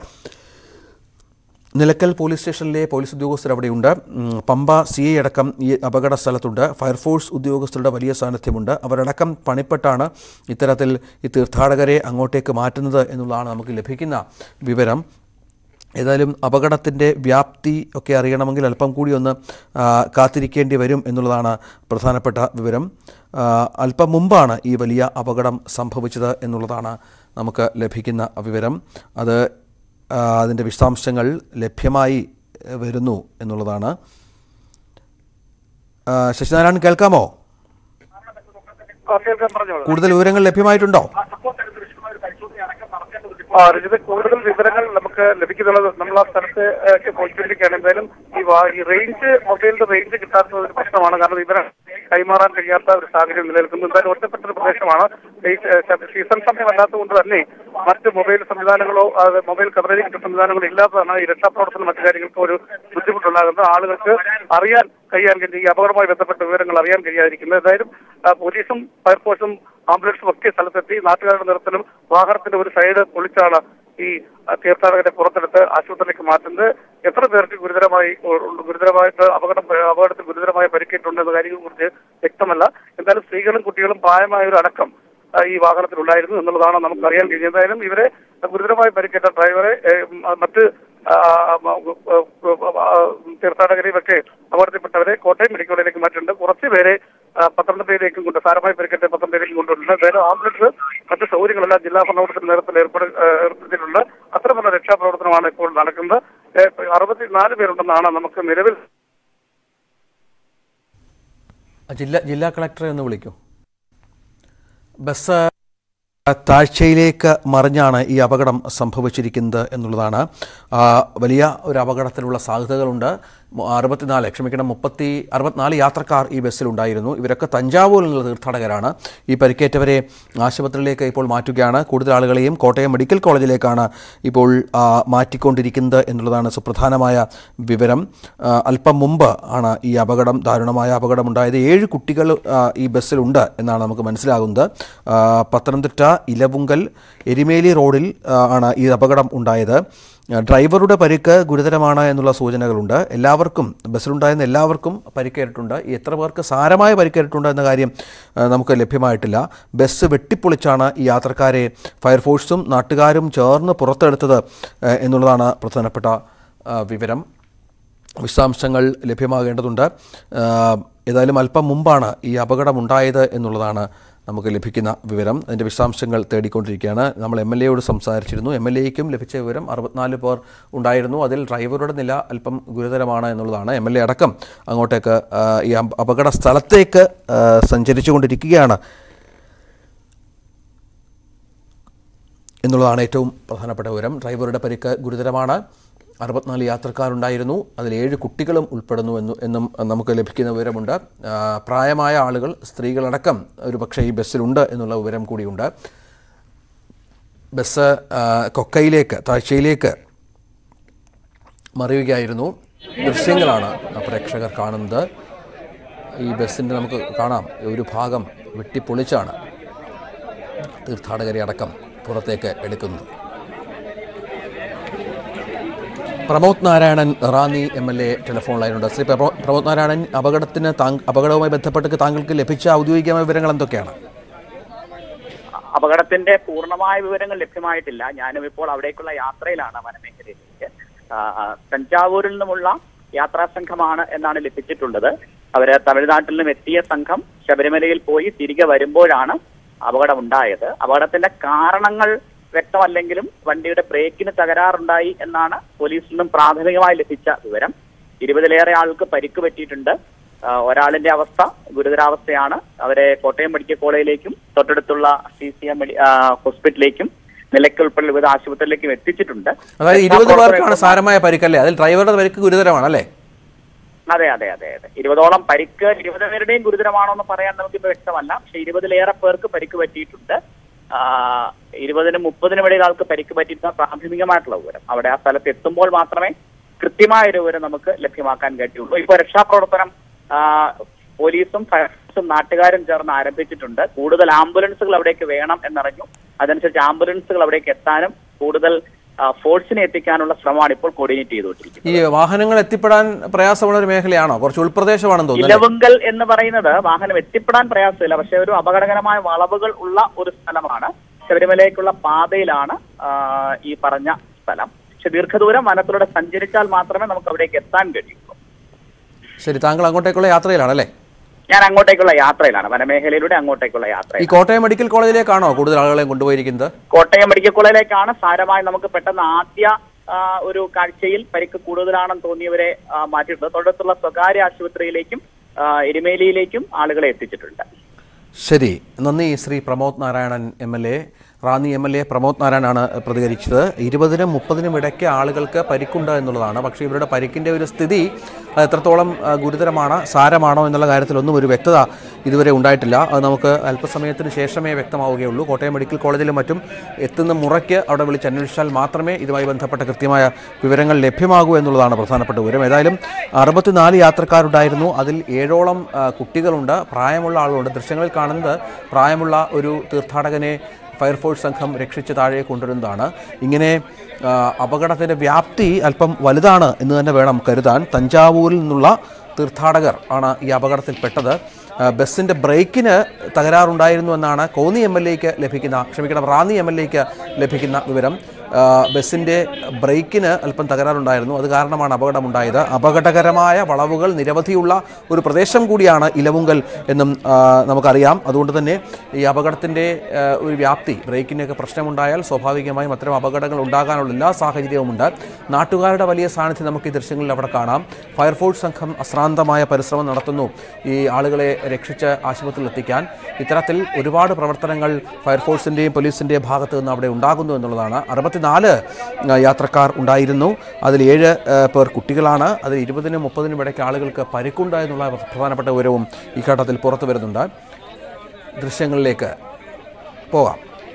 നിലക്കൽ പോലീസ് സ്റ്റേഷനിലെ പോലീസ് ഉദ്യോഗസ്ഥർ അവിടെയുണ്ട് ഉം, പമ്പ സി ഐ അടക്കം ഈ അപകട സ്ഥലത്തുണ്ട് ഫയർഫോഴ്സ് ഉദ്യോഗസ്ഥരുടെ വലിയ സാന്നിധ്യമുണ്ട് അവരടക്കം പണിപ്പെട്ടാണ് ഇത്തരത്തിൽ ഈ തീർത്ഥാടകരെ അങ്ങോട്ടേക്ക് മാറ്റുന്നത് എന്നുള്ളതാണ് നമുക്ക് ലഭിക്കുന്ന വിവരം ഏതായാലും അപകടത്തിൻ്റെ വ്യാപ്തി ഒക്കെ അറിയണമെങ്കിൽ അല്പം കൂടി ഒന്ന് ആ, കാത്തിരിക്കേണ്ടി വരും എന്നുള്ളതാണ് പ്രധാനപ്പെട്ട വിവരം ആ, അല്പം മുമ്പാണ് ഈ വലിയ അപകടം സംഭവിച്ചത് എന്നുള്ളതാണ് നമുക്ക് ലഭിക്കുന്ന വിവരം അത് ആ, അതിൻ്റെ വിശദാംശങ്ങൾ ലഭ്യമായി എ, വരുന്നു എന്നുള്ളതാണ് ആ, ശശിനാരായണൻ കേൾക്കാമോ ആ, കേൾക്കാൻ പറഞ്ഞോളൂ കൂടുതൽ വിവരങ്ങൾ ലഭ്യമായിട്ടുണ്ടോ ആ, ആ, രജിത കൂടുതൽ വിവരങ്ങൾ നമുക്ക് ലഭിക്കുന്നുള്ളത് നമ്മൾ ആ സ്ഥലത്തേക്ക് പോയിക്കൊണ്ടിരിക്കുകയാണ് എന്തായാലും ഈ വാ- ഈ റേഞ്ച് മൊബൈലിന്റെ റേഞ്ച് കിട്ടാത്ത ഒരു പ്രശ്നമാണ് കാരണം വിവരം കൈമാറാൻ കഴിയാത്ത ഒരു സാഹചര്യം നിലനിൽക്കുന്നു എന്തായാലും ഒറ്റപ്പെട്ട ഒരു പ്രദേശമാണ് ഈ, ഏഹ്, സീസൺ സമയമല്ലാത്തത് കൊണ്ട് തന്നെ മറ്റ് മൊബൈൽ സംവിധാനങ്ങളോ അത് മൊബൈൽ കവറേജ് കിട്ടുന്ന സംവിധാനങ്ങളോ ഇല്ലാത്തതാണ് ഈ രക്ഷാപ്രവർത്തനം മറ്റു കാര്യങ്ങൾക്ക് ഒരു ബുദ്ധിമുട്ടുണ്ടാകുന്നത് ആളുകൾക്ക് അറിയാൻ കഴിയാൻ കഴിയും ഈ അപകടവുമായി ബന്ധപ്പെട്ട വിവരങ്ങൾ അറിയാൻ കഴിയാതിരിക്കുന്നത് എന്തായാലും ആ, പോലീസും ഫയർഫോഴ്സും ആംബുലൻസും ഒക്കെ സ്ഥലത്തെത്തി നാട്ടുകാരുടെ നേതൃത്വത്തിലും വാഹനത്തിന്റെ ഒരു സൈഡ് പൊളിച്ചാണ് ഈ ആ, തീർത്ഥാടകരെ പുറത്തെടുത്ത് ആശുപത്രിയിലേക്ക് മാറ്റുന്നത് എത്ര പേർക്ക് ഗുരുതരമായി ഉ- ഗുരുതരമായിട്ട് അപകടം അപകടത്തിൽ ഗുരുതരമായി പരിക്കേറ്റുണ്ട് എന്ന കാര്യങ്ങളെ കുറിച്ച് വ്യക്തമല്ല എന്തായാലും സ്ത്രീകളും കുട്ടികളും പ്രായമായവരും അടക്കം ആ, ഈ വാഹനത്തിലുണ്ടായിരുന്നു എന്നുള്ളതാണ് നമുക്ക് അറിയാൻ കഴിഞ്ഞത് എന്തായാലും ഇവരെ ഗുരുതരമായി പരിക്കേറ്റ ഡ്രൈവറെ ഏ, ഉം, ആ, മറ്റ് ആ, ആ, ആ, തീർത്ഥാടകരെയും ഒക്കെ അപകടത്തിൽപ്പെട്ടവരെ കോട്ടയം മെഡിക്കൽ കോളേജിലേക്ക് മാറ്റിയിട്ടുണ്ട് കുറച്ച് പേരെ ആ, പത്തനംതിട്ടയിലേക്കും കൊണ്ട് സാരമായി പരിക്കേറ്റ പത്തനംതിട്ടയിലേക്കും കൊണ്ടുവരുന്നുണ്ട് എന്തായാലും ആംബുലൻസ് മറ്റ് സൗകര്യങ്ങളെല്ലാം ജില്ലാ ഭരണകൂടത്തിന്റെ നേതൃത്വത്തിൽ ഏർപ്പെടു ആ, ഏർപ്പെടുത്തിയിട്ടുണ്ട് അത്തരമുള്ള രക്ഷാപ്രവർത്തനമാണ് ഇപ്പോൾ നടക്കുന്നത് ഏ, അറുപത്തിനാല് പേരുണ്ടെന്നാണ് നമുക്ക് നിലവിൽ ആ, ജില്ലാ ജില്ലാ കളക്ടറെ ഒന്ന് വിളിക്കൂ ബസ് താഴ്ചയിലേക്ക് മറിഞ്ഞാണ് ഈ അപകടം സംഭവിച്ചിരിക്കുന്നത് എന്നുള്ളതാണ് ആ, വലിയ ഒരു അപകടത്തിലുള്ള സാധ്യതകളുണ്ട് മു- അറുപത്തിനാല് ക്ഷമിക്കണം മുപ്പത്തി അറുപത്തിനാല് യാത്രക്കാർ ഈ ബസ്സിലുണ്ടായിരുന്നു ഇവരൊക്കെ തഞ്ചാവൂരിൽ നിന്നുള്ള തീർത്ഥാടകരാണ് ഈ പരിക്കേറ്റവരെ ആശുപത്രിയിലേക്ക് ഇപ്പോൾ മാറ്റുകയാണ് കൂടുതൽ ആളുകളെയും കോട്ടയം മെഡിക്കൽ കോളേജിലേക്കാണ് ഇപ്പോൾ ആ, മാറ്റിക്കൊണ്ടിരിക്കുന്നത് എന്നുള്ളതാണ് സുപ്രധാനമായ വിവരം ആ, അല്പം മുമ്പ് ആണ് ഈ അപകടം ദാരുണമായ അപകടമുണ്ടായത് ഏഴ് കുട്ടികൾ ആ, ഈ ബസ്സിലുണ്ട് എന്നാണ് നമുക്ക് മനസ്സിലാകുന്നത് ആ, പത്തനംതിട്ട ഇലവുങ്കൽ എരിമേലി റോഡിൽ ആ, ആണ് ഈ അപകടം ഉണ്ടായത് ആ, ഡ്രൈവറുടെ പരിക്ക് ഗുരുതരമാണ് എന്നുള്ള സൂചനകളുണ്ട് എല്ലാവർക്കും ബസ്സിലുണ്ടായിരുന്ന എല്ലാവർക്കും പരിക്കേറ്റിട്ടുണ്ട് ഈ എത്ര പേർക്ക് സാരമായ പരിക്കേറ്റിട്ടുണ്ട് എന്ന കാര്യം ആ, നമുക്ക് ലഭ്യമായിട്ടില്ല ബസ് വെട്ടിപ്പൊളിച്ചാണ് ഈ യാത്രക്കാരെ ഫയർഫോഴ്സും നാട്ടുകാരും ചേർന്ന് പുറത്തെടുത്തത് ആ, എന്നുള്ളതാണ് പ്രധാനപ്പെട്ട ആ, വിവരം വിശദാംശങ്ങൾ ലഭ്യമാകേണ്ടതുണ്ട് ആ, ഏതായാലും അല്പം മുമ്പാണ് ഈ അപകടമുണ്ടായത് എന്നുള്ളതാണ് നമുക്ക് ലഭിക്കുന്ന വിവരം അതിൻ്റെ വിശദാംശങ്ങൾ തേടിക്കൊണ്ടിരിക്കുകയാണ് നമ്മൾ എം എൽ എയോട് സംസാരിച്ചിരുന്നു എം എൽ എക്കും ലഭിച്ച വിവരം അറുപത്തിനാല് പേർ ഉണ്ടായിരുന്നു അതിൽ ഡ്രൈവറുടെ നില അല്പം ഗുരുതരമാണ് എന്നുള്ളതാണ് എം എൽ എ അടക്കം അങ്ങോട്ടേക്ക് ആ, ഈ അപ- അപകട സ്ഥലത്തേക്ക് ആ, സഞ്ചരിച്ചുകൊണ്ടിരിക്കുകയാണ് എന്നുള്ളതാണ് ഏറ്റവും പ്രധാനപ്പെട്ട വിവരം ഡ്രൈവറുടെ പരിക്ക് ഗുരുതരമാണ് അറുപത്തിനാല് യാത്രക്കാരുണ്ടായിരുന്നു അതിൽ ഏഴ് കുട്ടികളും ഉൾപ്പെടുന്നു എന്ന് എന്നും നമുക്ക് ലഭിക്കുന്ന വിവരമുണ്ട് ആ, പ്രായമായ ആളുകൾ സ്ത്രീകളടക്കം ഒരു പക്ഷേ ഈ ബസ്സിലുണ്ട് എന്നുള്ള വിവരം കൂടിയുണ്ട് ബസ് ആ, കൊക്കയിലേക്ക് താഴ്ചയിലേക്ക് മറിയുകയായിരുന്നു ദൃശ്യങ്ങളാണ് പ്രേക്ഷകർ കാണുന്നത് ഈ ബസ്സിൻ്റെ നമുക്ക് കാണാം ഒരു ഭാഗം വെട്ടിപ്പൊളിച്ചാണ് തീർത്ഥാടകരെ അടക്കം പുറത്തേക്ക് എടുക്കുന്നത് Pramod Narayanan Ranni M L A telephone ലൈനുണ്ട് ശ്രീ പ്രമോ- പ്രമോദ് നാരായണൻ അപകടത്തിന് താങ്ക- അപകടവുമായി ബന്ധപ്പെട്ട് താങ്കൾക്ക് ലഭിച്ച ഔദ്യോഗികമായ വിവരങ്ങൾ എന്തൊക്കെയാണ് അപകടത്തിന്റെ പൂർണ്ണമായ വിവരങ്ങൾ ലഭ്യമായിട്ടില്ല ഞാനും ഇപ്പോൾ അവിടേക്കുള്ള യാത്രയിലാണ് വനമേഖലയിലേക്ക് ആ, ആ, തഞ്ചാവൂരിൽ നിന്നുമുള്ള യാത്രാ സംഘമാണ് എന്നാണ് ലഭിച്ചിട്ടുള്ളത് അവര് തമിഴ്നാട്ടിൽ നിന്നും എത്തിയ സംഘം ശബരിമലയിൽ പോയി തിരികെ വരുമ്പോഴാണ് അപകടം ഉണ്ടായത് അപകടത്തിന്റെ കാരണങ്ങൾ വ്യക്തമല്ലെങ്കിലും വണ്ടിയുടെ ബ്രേക്കിന് തകരാറുണ്ടായി എന്നാണ് പോലീസിൽ നിന്നും പ്രാഥമികമായി ലഭിച്ച വിവരം ഇരുപതിലേറെ ആൾക്ക് പരിക്ക് പറ്റിയിട്ടുണ്ട് ആ, ഒരാളിന്റെ അവസ്ഥ ഗുരുതരാവസ്ഥയാണ് അവരെ കോട്ടയം മെഡിക്കൽ കോളേജിലേക്കും തൊട്ടടുത്തുള്ള സി സി എം ഹോസ്പിറ്റലിലേക്കും നിലയ്ക്കൽ ഉൾപ്പെടെ വിവിധ ആശുപത്രിയിലേക്കും എത്തിച്ചിട്ടുണ്ട് അതായത് ഇരുപത് പേർക്കാണ് സാരമായ പരിക്കല്ലേ അതിൽ ഡ്രൈവറുടെ പരിക്ക് ഗുരുതരമാണ് അല്ലേ അതെ അതെ അതെ അതെ ഇരുപതോളം പരിക്ക് ഇരുപത് പേരുടെയും ഗുരുതരമാണോ എന്ന് പറയാൻ നമുക്കിപ്പോ വ്യക്തമല്ല പക്ഷെ ഇരുപതിലേറെ പേർക്ക് പരിക്ക് പറ്റിയിട്ടുണ്ട് ആ, ഇരുപതിനും മുപ്പതിനും ഇടയിൽ ആൾക്ക് പരിക്ക് പറ്റിയിരുന്ന പ്രാഥമികമായിട്ടുള്ള വിവരം അവിടെ ആ സ്ഥലത്ത് എത്തുമ്പോൾ മാത്രമേ കൃത്യമായ ഒരു വിവരം നമുക്ക് ലഭ്യമാക്കാൻ കഴിയുള്ളൂ ഇപ്പൊ രക്ഷാപ്രവർത്തനം ആ, പോലീസും ഫയർഫോഴ്സും നാട്ടുകാരും ചേർന്ന് ആരംഭിച്ചിട്ടുണ്ട് കൂടുതൽ ആംബുലൻസുകൾ അവിടേക്ക് വേണം എന്നറിഞ്ഞു അതനുസരിച്ച് ആംബുലൻസുകൾ അവിടേക്ക് എത്താനും കൂടുതൽ ആ, ഫോഴ്സിനെ എത്തിക്കാനുള്ള ശ്രമമാണ് ഇപ്പോൾ കോർഡിനേറ്റ് ചെയ്തുകൊണ്ടിരിക്കുന്നത് ഈ വാഹനങ്ങൾ എത്തിപ്പെടാൻ പ്രയാസമുള്ള ഒരു മേഖലയാണോ കുറച്ച് ഉൾപ്രദേശമാണെന്ന് തോന്നുന്നു അല്ലേ? ഇലവുങ്കൽ എന്ന് പറയുന്നത് വാഹനം എത്തിപ്പെടാൻ പ്രയാസമില്ല പക്ഷെ ഒരു അപകടകരമായ വളവുകൾ ഉള്ള ഒരു സ്ഥലമാണ് ശബരിമലയ്ക്കുള്ള പാതയിലാണ് ആ, ഈ പറഞ്ഞ സ്ഥലം പക്ഷെ ദീർഘദൂരം വനത്തിലൂടെ സഞ്ചരിച്ചാൽ മാത്രമേ നമുക്ക് അവിടേക്ക് എത്താൻ കഴിയുള്ളൂ ശരി താങ്കൾ അങ്ങോട്ടേക്കുള്ള യാത്രയിലാണ് അല്ലേ ഞാൻ അങ്ങോട്ടേക്കുള്ള യാത്രയിലാണ് വനമേഖലയിലൂടെ അങ്ങോട്ടേക്കുള്ള ഈ യാത്ര കോട്ടയം മെഡിക്കൽ കോളേജിലേക്കാണോ കൂടുതൽ ആളുകളെ കൊണ്ടുപോയിരിക്കുന്നത് കോട്ടയം മെഡിക്കൽ കോളേജിലേക്കാണ് സാരമായി നമുക്ക് പെട്ടെന്ന് ആദ്യ ആ, ഒരു കാഴ്ചയിൽ പരിക്ക് കൂടുതലാണെന്ന് തോന്നിയവരെ ആ, മാറ്റിയിട്ടുണ്ട് തൊട്ടടുത്തുള്ള സ്വകാര്യ ആശുപത്രിയിലേക്കും ആ, എരുമേലിയിലേക്കും ആളുകളെ എത്തിച്ചിട്ടുണ്ട് ശരി നന്ദി Shri Pramod Narayanan M L A Ranni M L A Pramod നാരായണാണ് പ്രതികരിച്ചത് ഇരുപതിനും മുപ്പതിനും ഇടയ്ക്ക് ആളുകൾക്ക് പരിക്കുണ്ട് എന്നുള്ളതാണ് പക്ഷേ ഇവരുടെ പരിക്കിൻ്റെ ഒരു സ്ഥിതി അത് എത്രത്തോളം ആ, ഗുരുതരമാണ് സാരമാണോ എന്നുള്ള കാര്യത്തിലൊന്നും ഒരു വ്യക്തത ഇതുവരെ ഉണ്ടായിട്ടില്ല അത് നമുക്ക് അല്പസമയത്തിന് ശേഷമേ വ്യക്തമാവുകയുള്ളൂ കോട്ടയം മെഡിക്കൽ കോളേജിലും മറ്റും എത്തുന്ന മുറയ്ക്ക് അവിടെ വിളിച്ച് അന്വേഷിച്ചാൽ മാത്രമേ ഇതുമായി ബന്ധപ്പെട്ട കൃത്യമായ വിവരങ്ങൾ ലഭ്യമാകൂ എന്നുള്ളതാണ് പ്രധാനപ്പെട്ട വിവരം ഏതായാലും അറുപത്തിനാല് യാത്രക്കാരുണ്ടായിരുന്നു അതിൽ ഏഴോളം ആ, കുട്ടികളുണ്ട് പ്രായമുള്ള ആളുകളുണ്ട് ദൃശ്യങ്ങളിൽ കാണുന്നത് പ്രായമുള്ള ഒരു തീർത്ഥാടകനെ ഫയർഫോഴ്സ് സംഘം രക്ഷിച്ച് താഴെ കൊണ്ടുവരുന്നതാണ് ഇങ്ങനെ ആ, അപകടത്തിൻ്റെ വ്യാപ്തി അല്പം വലുതാണ് എന്ന് തന്നെ വേണം കരുതാൻ തഞ്ചാവൂരിൽ നിന്നുള്ള തീർത്ഥാടകർ ആണ് ഈ അപകടത്തിൽപ്പെട്ടത് ആ, ബസ്സിൻ്റെ ബ്രേക്കിന് തകരാറുണ്ടായിരുന്നു എന്നാണ് കോന്നി എം എൽ എക്ക് ലഭിക്കുന്ന ക്ഷമിക്കണം റാന്നി എം എൽ എക്ക് ലഭിക്കുന്ന വിവരം ആ, ബസ്സിൻ്റെ ബ്രേക്കിന് അല്പം തകരാറുണ്ടായിരുന്നു അത് കാരണമാണ് അപകടമുണ്ടായത് അപകടകരമായ വളവുകൾ നിരവധിയുള്ള ഒരു പ്രദേശം കൂടിയാണ് ഇലവുങ്കൽ എന്നും ആ, നമുക്കറിയാം അതുകൊണ്ട് തന്നെ ഈ അപകടത്തിൻ്റെ ആ, ഒരു വ്യാപ്തി ബ്രേക്കിനൊക്കെ പ്രശ്നമുണ്ടായാൽ സ്വാഭാവികമായും അത്തരം അപകടങ്ങൾ ഉണ്ടാകാനുള്ള എല്ലാ സാഹചര്യവുമുണ്ട് നാട്ടുകാരുടെ വലിയ സാന്നിധ്യം നമുക്ക് ഈ ദൃശ്യങ്ങളിൽ അവിടെ കാണാം ഫയർഫോഴ്സ് സംഘം അശ്രാന്തമായ പരിശ്രമം നടത്തുന്നു ഈ ആളുകളെ രക്ഷിച്ച് ആശുപത്രിയിൽ എത്തിക്കാൻ ഇത്തരത്തിൽ ഒരുപാട് പ്രവർത്തനങ്ങൾ ഫയർഫോഴ്സിൻ്റെയും പോലീസിൻ്റെയും ഭാഗത്തു നിന്ന് അവിടെ ഉണ്ടാകുന്നു എന്നുള്ളതാണ് അറുപത്തിനാല് ആ, യാത്രക്കാർ ഉണ്ടായിരുന്നു അതിൽ ഏഴ് ആ, പേർ കുട്ടികളാണ് അതിൽ ഇരുപതിനും മുപ്പതിനും ഇടയ്ക്ക് ആളുകൾക്ക് പരിക്കുണ്ട് എന്നുള്ള പ്രധാനപ്പെട്ട വിവരവും ഈ ഘട്ടത്തിൽ പുറത്തു വരുന്നുണ്ട് ദൃശ്യങ്ങളിലേക്ക് പോകാം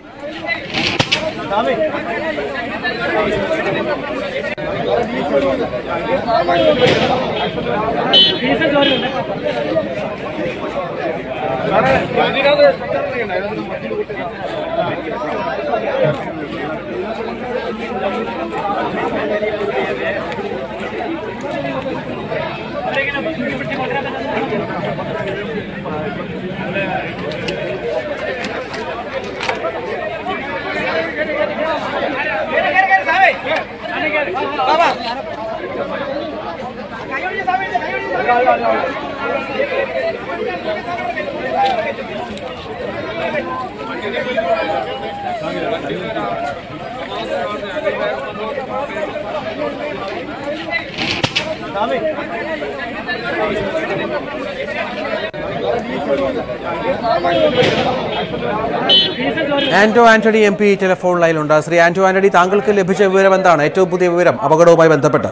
Anto Antony M P telephone ലൈനിലുണ്ട് ശ്രീ ആന്റോ ആന്റണി താങ്കൾക്ക് ലഭിച്ച വിവരം എന്താണ് ഏറ്റവും പുതിയ വിവരം അപകടവുമായി ബന്ധപ്പെട്ട്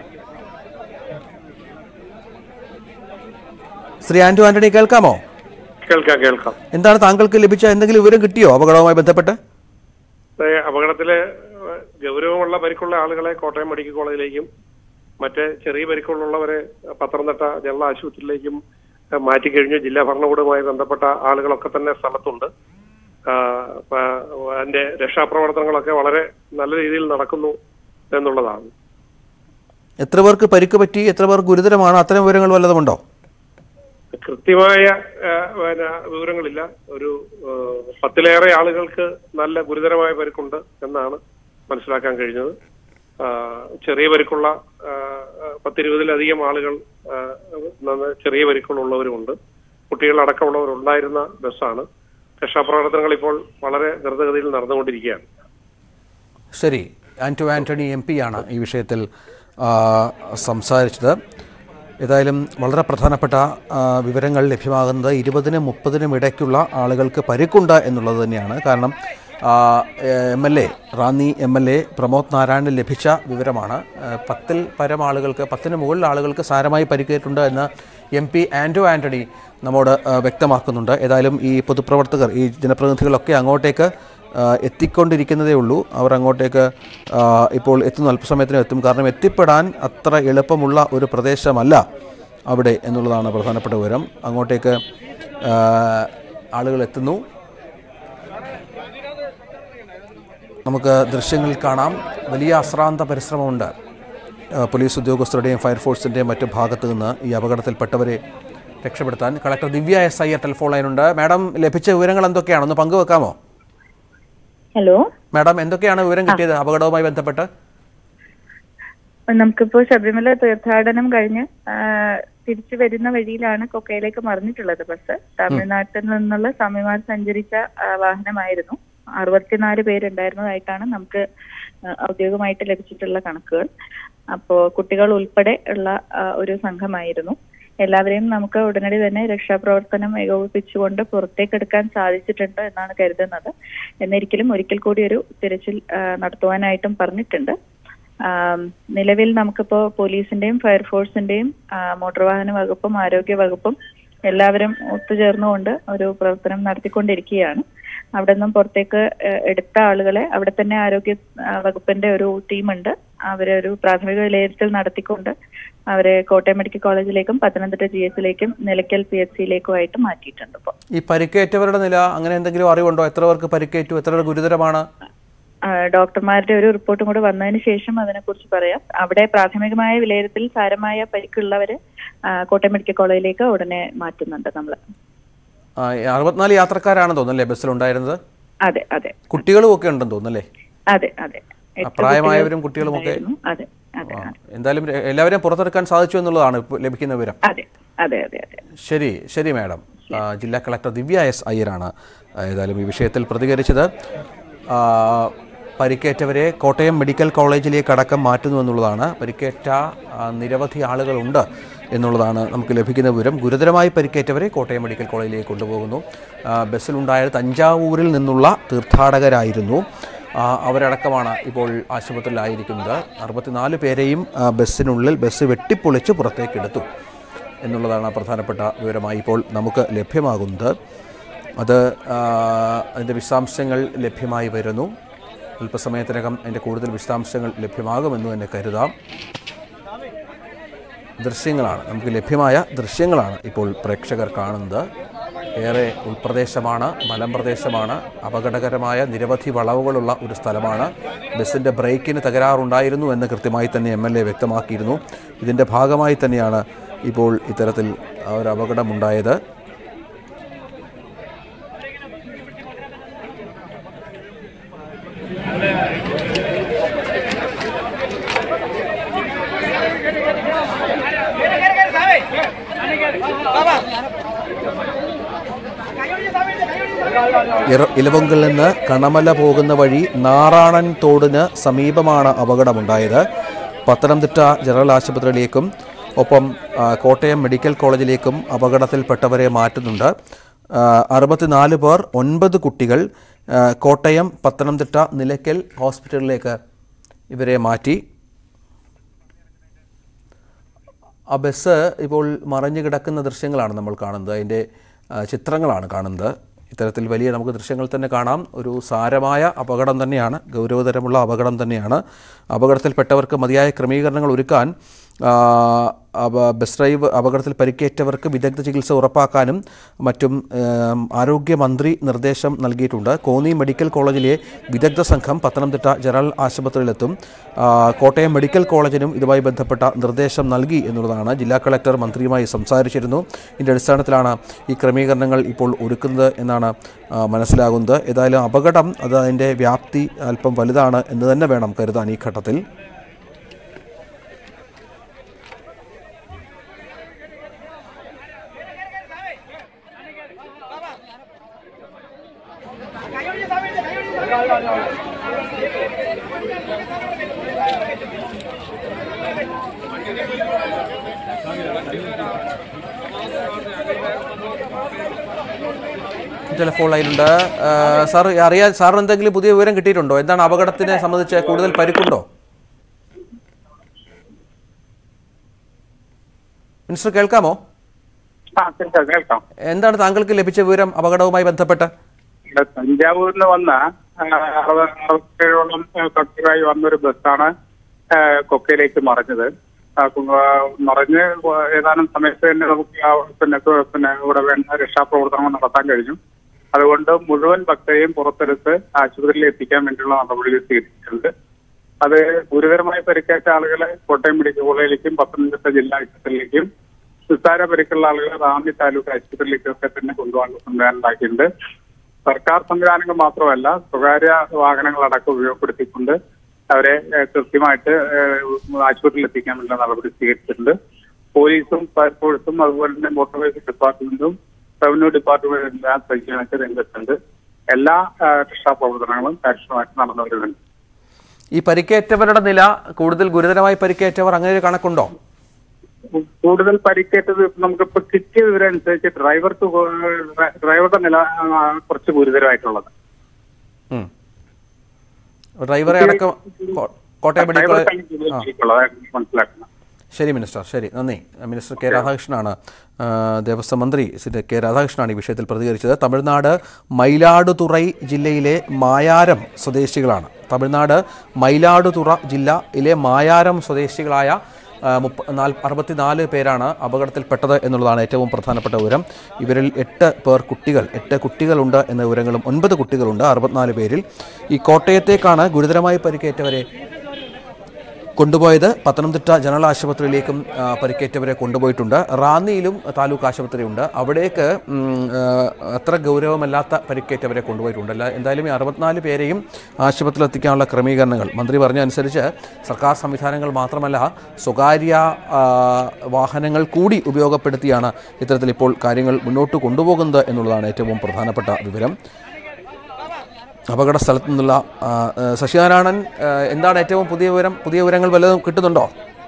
ശ്രീ ആന്റോ ആന്റണി കേൾക്കാമോ കേൾക്കാം കേൾക്കാം എന്താണ് താങ്കൾക്ക് ലഭിച്ച എന്തെങ്കിലും വിവരം കിട്ടിയോ അപകടവുമായി ബന്ധപ്പെട്ട് ഏ, അപകടത്തില് ഏ, ഗൗരവമുള്ള പരിക്കുള്ള ആളുകളെ കോട്ടയം മെഡിക്കൽ കോളേജിലേക്കും മറ്റ് ചെറിയ പരിക്കുള്ളവരെ പത്തനംതിട്ട ജനറൽ ആശുപത്രിയിലേക്കും ഏ, മാറ്റിക്കഴിഞ്ഞു ജില്ലാ ഭരണകൂടവുമായി ബന്ധപ്പെട്ട ആളുകളൊക്കെ തന്നെ സ്ഥലത്തുണ്ട് ആ, അപ്പൊ അതിന്റെ രക്ഷാപ്രവർത്തനങ്ങളൊക്കെ വളരെ നല്ല രീതിയിൽ നടക്കുന്നു എന്നുള്ളതാണ് എത്ര പേർക്ക് പരിക്ക് പറ്റി എത്ര പേർ ഗുരുതരമാണ് അത്തരം വിവരങ്ങൾ വല്ലതുമുണ്ടോ കൃത്യമായ ആ, പിന്നെ വിവരങ്ങളില്ല ഒരു ആ, പത്തിലേറെ ആളുകൾക്ക് നല്ല ഗുരുതരമായ പരിക്കുണ്ട് എന്നാണ് മനസ്സിലാക്കാൻ കഴിഞ്ഞത് ആ, ചെറിയ പരിക്കുള്ള ആ, പത്തിരുപതിലധികം ആളുകൾ ആ, നന്ന- ചെറിയ പരിക്കുകളുള്ളവരുമുണ്ട് കുട്ടികളടക്കമുള്ളവരുണ്ടായിരുന്ന ബസ്സാണ് രക്ഷാപ്രവർത്തനങ്ങൾ ഇപ്പോൾ വളരെ ദ്രുതഗതിയിൽ നടന്നുകൊണ്ടിരിക്കുകയാണ് ശരി ആന്റോ ആന്റണി എം ആണ് ഈ വിഷയത്തിൽ ആ, സംസാരിച്ചത് ഏതായാലും വളരെ പ്രധാനപ്പെട്ട ആ, വിവരങ്ങൾ ലഭ്യമാകുന്നത് ഇരുപതിനും മുപ്പതിനും ഇടയ്ക്കുള്ള ആളുകൾക്ക് പരിക്കുണ്ട് എന്നുള്ളത് തന്നെയാണ് കാരണം M L A Ranni M L A Pramod നാരായണന് ലഭിച്ച വിവരമാണ് ആ, പത്തിൽ പരം ആളുകൾക്ക് പത്തിന് മുകളിൽ ആളുകൾക്ക് സാരമായി പരിക്കേറ്റിട്ടുണ്ട് എന്ന് എം പി ആൻഡോ ആൻ്റണി നമ്മോട് ആ, വ്യക്തമാക്കുന്നുണ്ട് ഏതായാലും ഈ പൊതുപ്രവർത്തകർ ഈ ജനപ്രതിനിധികളൊക്കെ അങ്ങോട്ടേക്ക് ആ, എത്തിക്കൊണ്ടിരിക്കുന്നതേ ഉള്ളൂ അവർ അങ്ങോട്ടേക്ക് ആ, ഇപ്പോൾ എത്തുന്നു അല്പസമയത്തിന് എത്തും കാരണം എത്തിപ്പെടാൻ അത്ര എളുപ്പമുള്ള ഒരു പ്രദേശമല്ല അവിടെ എന്നുള്ളതാണ് പ്രധാനപ്പെട്ട വിവരം അങ്ങോട്ടേക്ക് ആ, ആളുകൾ എത്തുന്നു നമുക്ക് ദൃശ്യങ്ങളിൽ കാണാം വലിയ അശ്രാന്ത പരിശ്രമമുണ്ട് ആ, പോലീസ് ഉദ്യോഗസ്ഥരുടെയും ഫയർഫോഴ്സിൻ്റെയും മറ്റു ഭാഗത്തു നിന്ന് ഈ അപകടത്തിൽപ്പെട്ടവരെ രക്ഷപ്പെടുത്താൻ collector Divya S I telephone ലൈനുണ്ട് മാഡം ലഭിച്ച വിവരങ്ങൾ എന്തൊക്കെയാണ് ഒന്ന് പങ്കുവെക്കാമോ ഹലോ മാഡം എന്തൊക്കെയാണ് വിവരം കിട്ടിയത് അപകടവുമായി ബന്ധപ്പെട്ട് നമുക്കിപ്പോ ശബരിമല തീർത്ഥാടനം കഴിഞ്ഞ് ആ, തിരിച്ചു വരുന്ന വഴിയിലാണ് കൊക്കയിലേക്ക് മറിഞ്ഞിട്ടുള്ളത് ബസ് തമിഴ്നാട്ടിൽ നിന്നുള്ള സ്വാമിമാർ സഞ്ചരിച്ച ആ, വാഹനമായിരുന്നു അറുപത്തിനാല് പേരുണ്ടായിരുന്നതായിട്ടാണ് നമുക്ക് ആ, ഔദ്യോഗികമായിട്ട് ലഭിച്ചിട്ടുള്ള കണക്കുകൾ അപ്പോ കുട്ടികൾ ഉൾപ്പെടെ ഉള്ള ആ, ഒരു സംഘമായിരുന്നു എല്ലാവരെയും നമുക്ക് ഉടനടി തന്നെ രക്ഷാപ്രവർത്തനം ഏകോപിപ്പിച്ചുകൊണ്ട് പുറത്തേക്കെടുക്കാൻ സാധിച്ചിട്ടുണ്ട് എന്നാണ് കരുതുന്നത് എന്നിരിക്കലും ഒരിക്കൽ കൂടി ഒരു തിരച്ചിൽ ആ, നടത്തുവാനായിട്ടും പറഞ്ഞിട്ടുണ്ട് ആം, നിലവിൽ നമുക്കിപ്പോ പോലീസിന്റെയും ഫയർഫോഴ്സിന്റെയും ആ, മോട്ടോർ വാഹന വകുപ്പും ആരോഗ്യ വകുപ്പും എല്ലാവരും ഒത്തുചേർന്നുകൊണ്ട് ഒരു പ്രവർത്തനം നടത്തിക്കൊണ്ടിരിക്കുകയാണ് അവിടെ നിന്നും പുറത്തേക്ക് ഏഹ്, എടുത്ത ആളുകളെ അവിടെ തന്നെ ആരോഗ്യ ആ, വകുപ്പിന്റെ ഒരു ടീമുണ്ട് അവരെ ഒരു പ്രാഥമിക വിലയിരുത്തൽ നടത്തിക്കൊണ്ട് അവരെ കോട്ടയം മെഡിക്കൽ കോളേജിലേക്കും പത്തനംതിട്ട ജി എസിലേക്കും നിലയ്ക്കൽ പി എച്ച് സിയിലേക്കുമായിട്ട് മാറ്റിയിട്ടുണ്ട് ഇപ്പോൾ ഈ പരിക്കേറ്റവരുടെ നില അങ്ങനെ എന്തെങ്കിലും അറിവുണ്ടോ എത്ര പേർക്ക് പരിക്കേറ്റു എത്ര പേർ ഗുരുതരമാണ് ആ, ഡോക്ടർമാരുടെ ഒരു റിപ്പോർട്ടും കൂടെ വന്നതിന് ശേഷം അതിനെക്കുറിച്ച് പറയാം അവിടെ പ്രാഥമികമായ വിലയിരുത്തൽ സാരമായ പരിക്കുള്ളവരെ ആ, കോട്ടയം മെഡിക്കൽ കോളേജിലേക്ക് ഉടനെ മാറ്റുന്നുണ്ട് നമ്മൾ ആ, അറുപത്തിനാല് യാത്രക്കാരാണെന്ന് തോന്നുന്നല്ലേ ബസ്സിലുണ്ടായിരുന്നത് അതെ അതെ കുട്ടികളും ഒക്കെ ഉണ്ടെന്ന് തോന്നുന്നല്ലേ അതെ അതെ എട്ട് പ്രായമായവരും കുട്ടികൾ കുട്ടികളുമൊക്കെ ഉണ്ടായിരുന്നു. അതെ അതെ ആ, എന്തായാലും രെ- എല്ലാവരെയും പുറത്തെടുക്കാൻ സാധിച്ചു എന്നുള്ളതാണ് ഇപ്പോൾ ലഭിക്കുന്ന വിവരം അതെ അതെ അതെ അതെ ശരി ശരി മാഡം ആ, ജില്ലാ കളക്ടർ ദിവ്യ എസ് അയ്യരാണ് ഏതായാലും ഈ വിഷയത്തിൽ പ്രതികരിച്ചത് ആ, പരിക്കേറ്റവരെ കോട്ടയം മെഡിക്കൽ കോളേജിലേക്ക് അടക്കം മാറ്റുന്നു എന്നുള്ളതാണ് പരിക്കേറ്റ ആ, നിരവധി ആളുകളുണ്ട് എന്നുള്ളതാണ് നമുക്ക് ലഭിക്കുന്ന വിവരം ഗുരുതരമായി പരിക്കേറ്റവരെ കോട്ടയം മെഡിക്കൽ കോളേജിലേക്ക് കൊണ്ടുപോകുന്നു ആ, ബസ്സിലുണ്ടായത് തഞ്ചാവൂരിൽ നിന്നുള്ള തീർത്ഥാടകരായിരുന്നു ആ, അവരടക്കമാണ് ഇപ്പോൾ ആശുപത്രിയിലായിരിക്കുന്നത് അറുപത്തിനാല് പേരെയും ആ, ബസ്സിനുള്ളിൽ ബസ് വെട്ടിപ്പൊളിച്ച് പുറത്തേക്കെടുത്തു എന്നുള്ളതാണ് പ്രധാനപ്പെട്ട വിവരമായി ഇപ്പോൾ നമുക്ക് ലഭ്യമാകുന്നത് അത് ആ, അതിൻ്റെ വിശദാംശങ്ങൾ ലഭ്യമായി വരുന്നു അല്പസമയത്തിനകം അതിൻ്റെ കൂടുതൽ വിശദാംശങ്ങൾ ലഭ്യമാകുമെന്ന് തന്നെ കരുതാം ദൃശ്യങ്ങളാണ് നമുക്ക് ലഭ്യമായ ദൃശ്യങ്ങളാണ് ഇപ്പോൾ പ്രേക്ഷകർ കാണുന്നത് ഏറെ ഉൾപ്രദേശമാണ് മലമ്പ്രദേശമാണ് അപകടകരമായ നിരവധി വളവുകളുള്ള ഒരു സ്ഥലമാണ് ബസ്സിൻ്റെ ബ്രേക്കിന് തകരാറുണ്ടായിരുന്നു എന്ന് കൃത്യമായി തന്നെ എം എൽ എ വ്യക്തമാക്കിയിരുന്നു ഇതിൻ്റെ ഭാഗമായി തന്നെയാണ് ഇപ്പോൾ ഇത്തരത്തിൽ ആ ഒരു അപകടമുണ്ടായത് ഇറ- ഇലവുങ്കിൽ നിന്ന് കണമല പോകുന്ന വഴി നാറാണൻ തോടിന് സമീപമാണ് അപകടമുണ്ടായത് പത്തനംതിട്ട ജനറൽ ആശുപത്രിയിലേക്കും ഒപ്പം ആ, കോട്ടയം മെഡിക്കൽ കോളേജിലേക്കും അപകടത്തിൽപ്പെട്ടവരെ മാറ്റുന്നുണ്ട് ആ, അറുപത്തിനാല് പേർ ഒൻപത് കുട്ടികൾ ആ, കോട്ടയം പത്തനംതിട്ട നിലയ്ക്കൽ ഹോസ്പിറ്റലിലേക്ക് ഇവരെ മാറ്റി ആ ബസ് ഇപ്പോൾ മറഞ്ഞു കിടക്കുന്ന ദൃശ്യങ്ങളാണ് നമ്മൾ കാണുന്നത് അതിൻ്റെ ആ, ചിത്രങ്ങളാണ് കാണുന്നത് ഇത്തരത്തിൽ വലിയ നമുക്ക് ദൃശ്യങ്ങൾ തന്നെ കാണാം ഒരു സാരമായ അപകടം തന്നെയാണ് ഗൗരവതരമുള്ള അപകടം തന്നെയാണ് അപകടത്തിൽപ്പെട്ടവർക്ക് മതിയായ ക്രമീകരണങ്ങൾ ഒരുക്കാൻ ആ, അപ- ബസ് ഡ്രൈവ് അപകടത്തിൽ പരിക്കേറ്റവർക്ക് വിദഗ്ധ ചികിത്സ ഉറപ്പാക്കാനും മറ്റും ഏം, ആരോഗ്യമന്ത്രി നിർദ്ദേശം നൽകിയിട്ടുണ്ട് കോന്നി മെഡിക്കൽ കോളേജിലെ വിദഗ്ധ സംഘം പത്തനംതിട്ട ജനറൽ ആശുപത്രിയിലെത്തും ആ, കോട്ടയം മെഡിക്കൽ കോളേജിനും ഇതുമായി ബന്ധപ്പെട്ട നിർദ്ദേശം നൽകി എന്നുള്ളതാണ് ജില്ലാ കളക്ടർ മന്ത്രിയുമായി സംസാരിച്ചിരുന്നു ഇതിൻ്റെ അടിസ്ഥാനത്തിലാണ് ഈ ക്രമീകരണങ്ങൾ ഇപ്പോൾ ഒരുക്കുന്നത് എന്നാണ് ആ, മനസ്സിലാകുന്നത് ഏതായാലും അപകടം അത് അതിൻ്റെ വ്യാപ്തി അല്പം വലുതാണ് എന്ന് തന്നെ വേണം കരുതാൻ ഈ ഘട്ടത്തിൽ ടെലിഫോൺ ലൈനുണ്ട് ആ, സാർ അറിയാൻ സാറിന് എന്തെങ്കിലും പുതിയ വിവരം കിട്ടിയിട്ടുണ്ടോ എന്താണ് അപകടത്തിനെ സംബന്ധിച്ച് കൂടുതൽ പരിക്കുണ്ടോ മിനിസ്റ്റർ കേൾക്കാമോ ആ കേൾക്കാം കേൾക്കാം എന്താണ് താങ്കൾക്ക് ലഭിച്ച വിവരം അപകടവുമായി ബന്ധപ്പെട്ട് ഇവിടെ തഞ്ചാവൂരിൽ നിന്ന് വന്ന ആ, അറുപത് അറുപത്തേഴോളം തൊട്ടുകായി വന്നൊരു ബസ്സാണ് ആ, കൊക്കയിലേക്ക് മറിഞ്ഞത് ആ, കു- ആ, മറിഞ്ഞ് ഏതാനും സമയത്ത് തന്നെ നമുക്ക് ആ പിന്നെ കു- പിന്നെ ഇവിടെ വേണ്ട രക്ഷാപ്രവർത്തനങ്ങൾ നടത്താൻ കഴിഞ്ഞു അതുകൊണ്ട് മുഴുവൻ ഭക്തരെയും പുറത്തെടുത്ത് ആശുപത്രിയിൽ എത്തിക്കാൻ വേണ്ടിയുള്ള നടപടികൾ സ്വീകരിച്ചിട്ടുണ്ട് അത് ഗുരുതരമായി പരിക്കേറ്റ ആളുകളെ കോട്ടയം മെഡിക്കൽ കോളേജിലേക്കും പത്തനംതിട്ട ജില്ലാ ആശുപത്രിയിലേക്കും നിസ്സാര പരിക്കുള്ള ആളുകളെ റാന്നി താലൂക്ക് ആശുപത്രിയിലേക്കൊക്കെ തന്നെ കൊണ്ടുപോകാൻ സംവിധാനം ഉണ്ടാക്കിയിട്ടുണ്ട് സർക്കാർ സംവിധാനങ്ങൾ മാത്രമല്ല സ്വകാര്യ വാഹനങ്ങളടക്കം ഉപയോഗപ്പെടുത്തിക്കൊണ്ട് അവരെ ഏഹ്, കൃത്യമായിട്ട് ഏഹ്, ആശുപത്രിയിൽ എത്തിക്കാൻ വേണ്ട നടപടി സ്വീകരിച്ചിട്ടുണ്ട് പോലീസും ഫയർഫോഴ്സും അതുപോലെ തന്നെ മോട്ടോർ വെഹിക്കിൾ ഡിപ്പാർട്ട്മെന്റും റവന്യൂ ഡിപ്പാർട്ട്മെന്റും എല്ലാം പരിശീലനത്തിൽ രംഗത്തുണ്ട് എല്ലാ ഏഹ്, രക്ഷാപ്രവർത്തനങ്ങളും കാര്യക്ഷമമായിട്ട് നടന്നു വരുന്നുണ്ട് ഈ പരിക്കേറ്റവരുടെ നില കൂടുതൽ ഗുരുതരമായി പരിക്കേറ്റവർ അങ്ങനെ ഒരു കണക്കുണ്ടോ കൂടുതൽ പരിക്കേറ്റത് നമുക്കിപ്പോ കിട്ടിയ വിവരം അനുസരിച്ച് ഡ്രൈവർക്ക് കോ- ഡ്രൈവറുടെ നില ആ, കുറച്ച് ഗുരുതരമായിട്ടുള്ളത് ഉം. ഡ്രൈവറെ അടക്കം കോ- കോട്ടയം മെഡിക്കൽ ഡ്രൈവർക്കാണ് കൂടുതൽ ആ പരിക്കുള്ളത് മനസ്സിലാക്കുന്നത് ശരി മിനിസ്റ്റർ ശരി നന്ദി മിനിസ്റ്റർ കെ രാധാകൃഷ്ണനാണ് ആ, ദേവസ്വം മന്ത്രി ശ്രീ കെ രാധാകൃഷ്ണനാണ് ഈ വിഷയത്തിൽ പ്രതികരിച്ചത് തമിഴ്നാട് മയിലാടുതുറൈ ജില്ലയിലെ മായാരം സ്വദേശികളാണ് തമിഴ്നാട് മയിലാടുതുറ ജില്ലയിലെ മായാരം സ്വദേശികളായ ആ, മുപ്പ നാൽ അറുപത്തിനാല് പേരാണ് അപകടത്തിൽപ്പെട്ടത് എന്നുള്ളതാണ് ഏറ്റവും പ്രധാനപ്പെട്ട വിവരം ഇവരിൽ എട്ട് പേർ കുട്ടികൾ എട്ട് കുട്ടികളുണ്ട് എന്ന വിവരങ്ങളും ഒൻപത് കുട്ടികളുണ്ട് അറുപത്തിനാല് പേരിൽ ഈ കോട്ടയത്തേക്കാണ് ഗുരുതരമായി പരിക്കേറ്റവരെ കൊണ്ടുപോയത് പത്തനംതിട്ട ജനറൽ ആശുപത്രിയിലേക്കും ആ, പരിക്കേറ്റവരെ കൊണ്ടുപോയിട്ടുണ്ട് റാന്നിയിലും താലൂക്ക് ആശുപത്രിയുണ്ട് അവിടേക്ക് ഉം, ആ, അത്ര ഗൗരവമല്ലാത്ത പരിക്കേറ്റവരെ കൊണ്ടുപോയിട്ടുണ്ട് അല്ല എന്തായാലും ഈ അറുപത്തിനാല് പേരെയും ആശുപത്രിയിൽ എത്തിക്കാനുള്ള ക്രമീകരണങ്ങൾ മന്ത്രി പറഞ്ഞ അനുസരിച്ച് സർക്കാർ സംവിധാനങ്ങൾ മാത്രമല്ല സ്വകാര്യ ആ, വാഹനങ്ങൾ കൂടി ഉപയോഗപ്പെടുത്തിയാണ് ഇത്തരത്തിൽ ഇപ്പോൾ കാര്യങ്ങൾ മുന്നോട്ട് കൊണ്ടുപോകുന്നത് എന്നുള്ളതാണ് ഏറ്റവും പ്രധാനപ്പെട്ട വിവരം അപകട സ്ഥലത്തു നിന്നുള്ള ആ, ആ, ശശിനാരായണൻ ആ, എന്താണ് ഏറ്റവും പുതിയ വിവരം പുതിയ വിവരങ്ങൾ വല്ലതും കിട്ടുന്നുണ്ടോ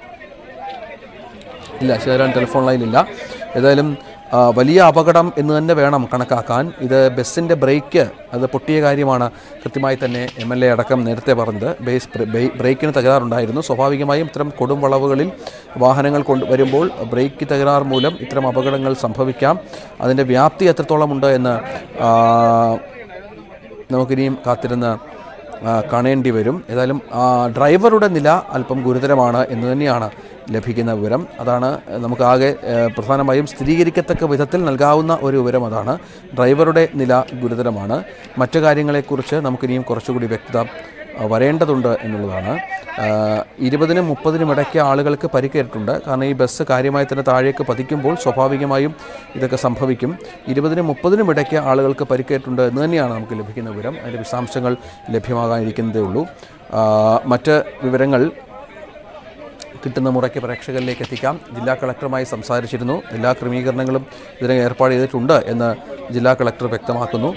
ഇല്ല ശശിനാരായണൻ ടെലിഫോൺ ലൈനില്ല ഏതായാലും ആ, വലിയ അപകടം എന്ന് തന്നെ വേണം കണക്കാക്കാൻ ഇത് ബസ്സിൻ്റെ ബ്രേക്ക് അത് പൊട്ടിയ കാര്യമാണ് കൃത്യമായി തന്നെ എം എൽ എ അടക്കം നേരത്തെ പറഞ്ഞത് ബേസ് ബ്ര- ബേ- ബ്രേക്കിന് തകരാറുണ്ടായിരുന്നു സ്വാഭാവികമായും ഇത്തരം കൊടും വളവുകളിൽ വാഹനങ്ങൾ കൊണ്ട് വരുമ്പോൾ ബ്രേക്ക് തകരാർ മൂലം ഇത്തരം അപകടങ്ങൾ സംഭവിക്കാം അതിൻ്റെ വ്യാപ്തി എത്രത്തോളം ഉണ്ട് എന്ന് ആ, നമുക്കിനിയും കാത്തിരുന്ന് ആ, കാണേണ്ടി വരും ഏതായാലും ആ, ഡ്രൈവറുടെ നില അല്പം ഗുരുതരമാണ് എന്ന് തന്നെയാണ് ലഭിക്കുന്ന വിവരം അതാണ് നമുക്ക് ആകെ ഏ, പ്രധാനമായും സ്ഥിരീകരിക്കത്തക്ക വിധത്തിൽ നൽകാവുന്ന ഒരു വിവരം അതാണ് ഡ്രൈവറുടെ നില ഗുരുതരമാണ് മറ്റു കാര്യങ്ങളെക്കുറിച്ച് നമുക്കിനിയും കുറച്ചുകൂടി വ്യക്തത ആ, വരേണ്ടതുണ്ട് എന്നുള്ളതാണ് ആ, ഇരുപതിനും മുപ്പതിനും ഇടയ്ക്ക് ആളുകൾക്ക് പരിക്കേറ്റിട്ടുണ്ട് കാരണം ഈ ബസ് കാര്യമായി തന്നെ താഴേക്ക് പതിക്കുമ്പോൾ സ്വാഭാവികമായും ഇതൊക്കെ സംഭവിക്കും ഇരുപതിനും മുപ്പതിനും ഇടയ്ക്ക് ആളുകൾക്ക് പരിക്കേറ്റിട്ടുണ്ട് എന്ന് തന്നെയാണ് നമുക്ക് ലഭിക്കുന്ന വിവരം അതിൻ്റെ വിശദാംശങ്ങൾ ലഭ്യമാകാനിരിക്കുന്നതേ ഉള്ളൂ ആ, മറ്റ് വിവരങ്ങൾ കിട്ടുന്ന മുറയ്ക്ക് പ്രേക്ഷകരിലേക്ക് എത്തിക്കാം ജില്ലാ കളക്ടറുമായി സംസാരിച്ചിരുന്നു എല്ലാ ക്രമീകരണങ്ങളും ഇതിന് ഏർപ്പാട് ചെയ്തിട്ടുണ്ട് എന്ന് ജില്ലാ കളക്ടർ വ്യക്തമാക്കുന്നു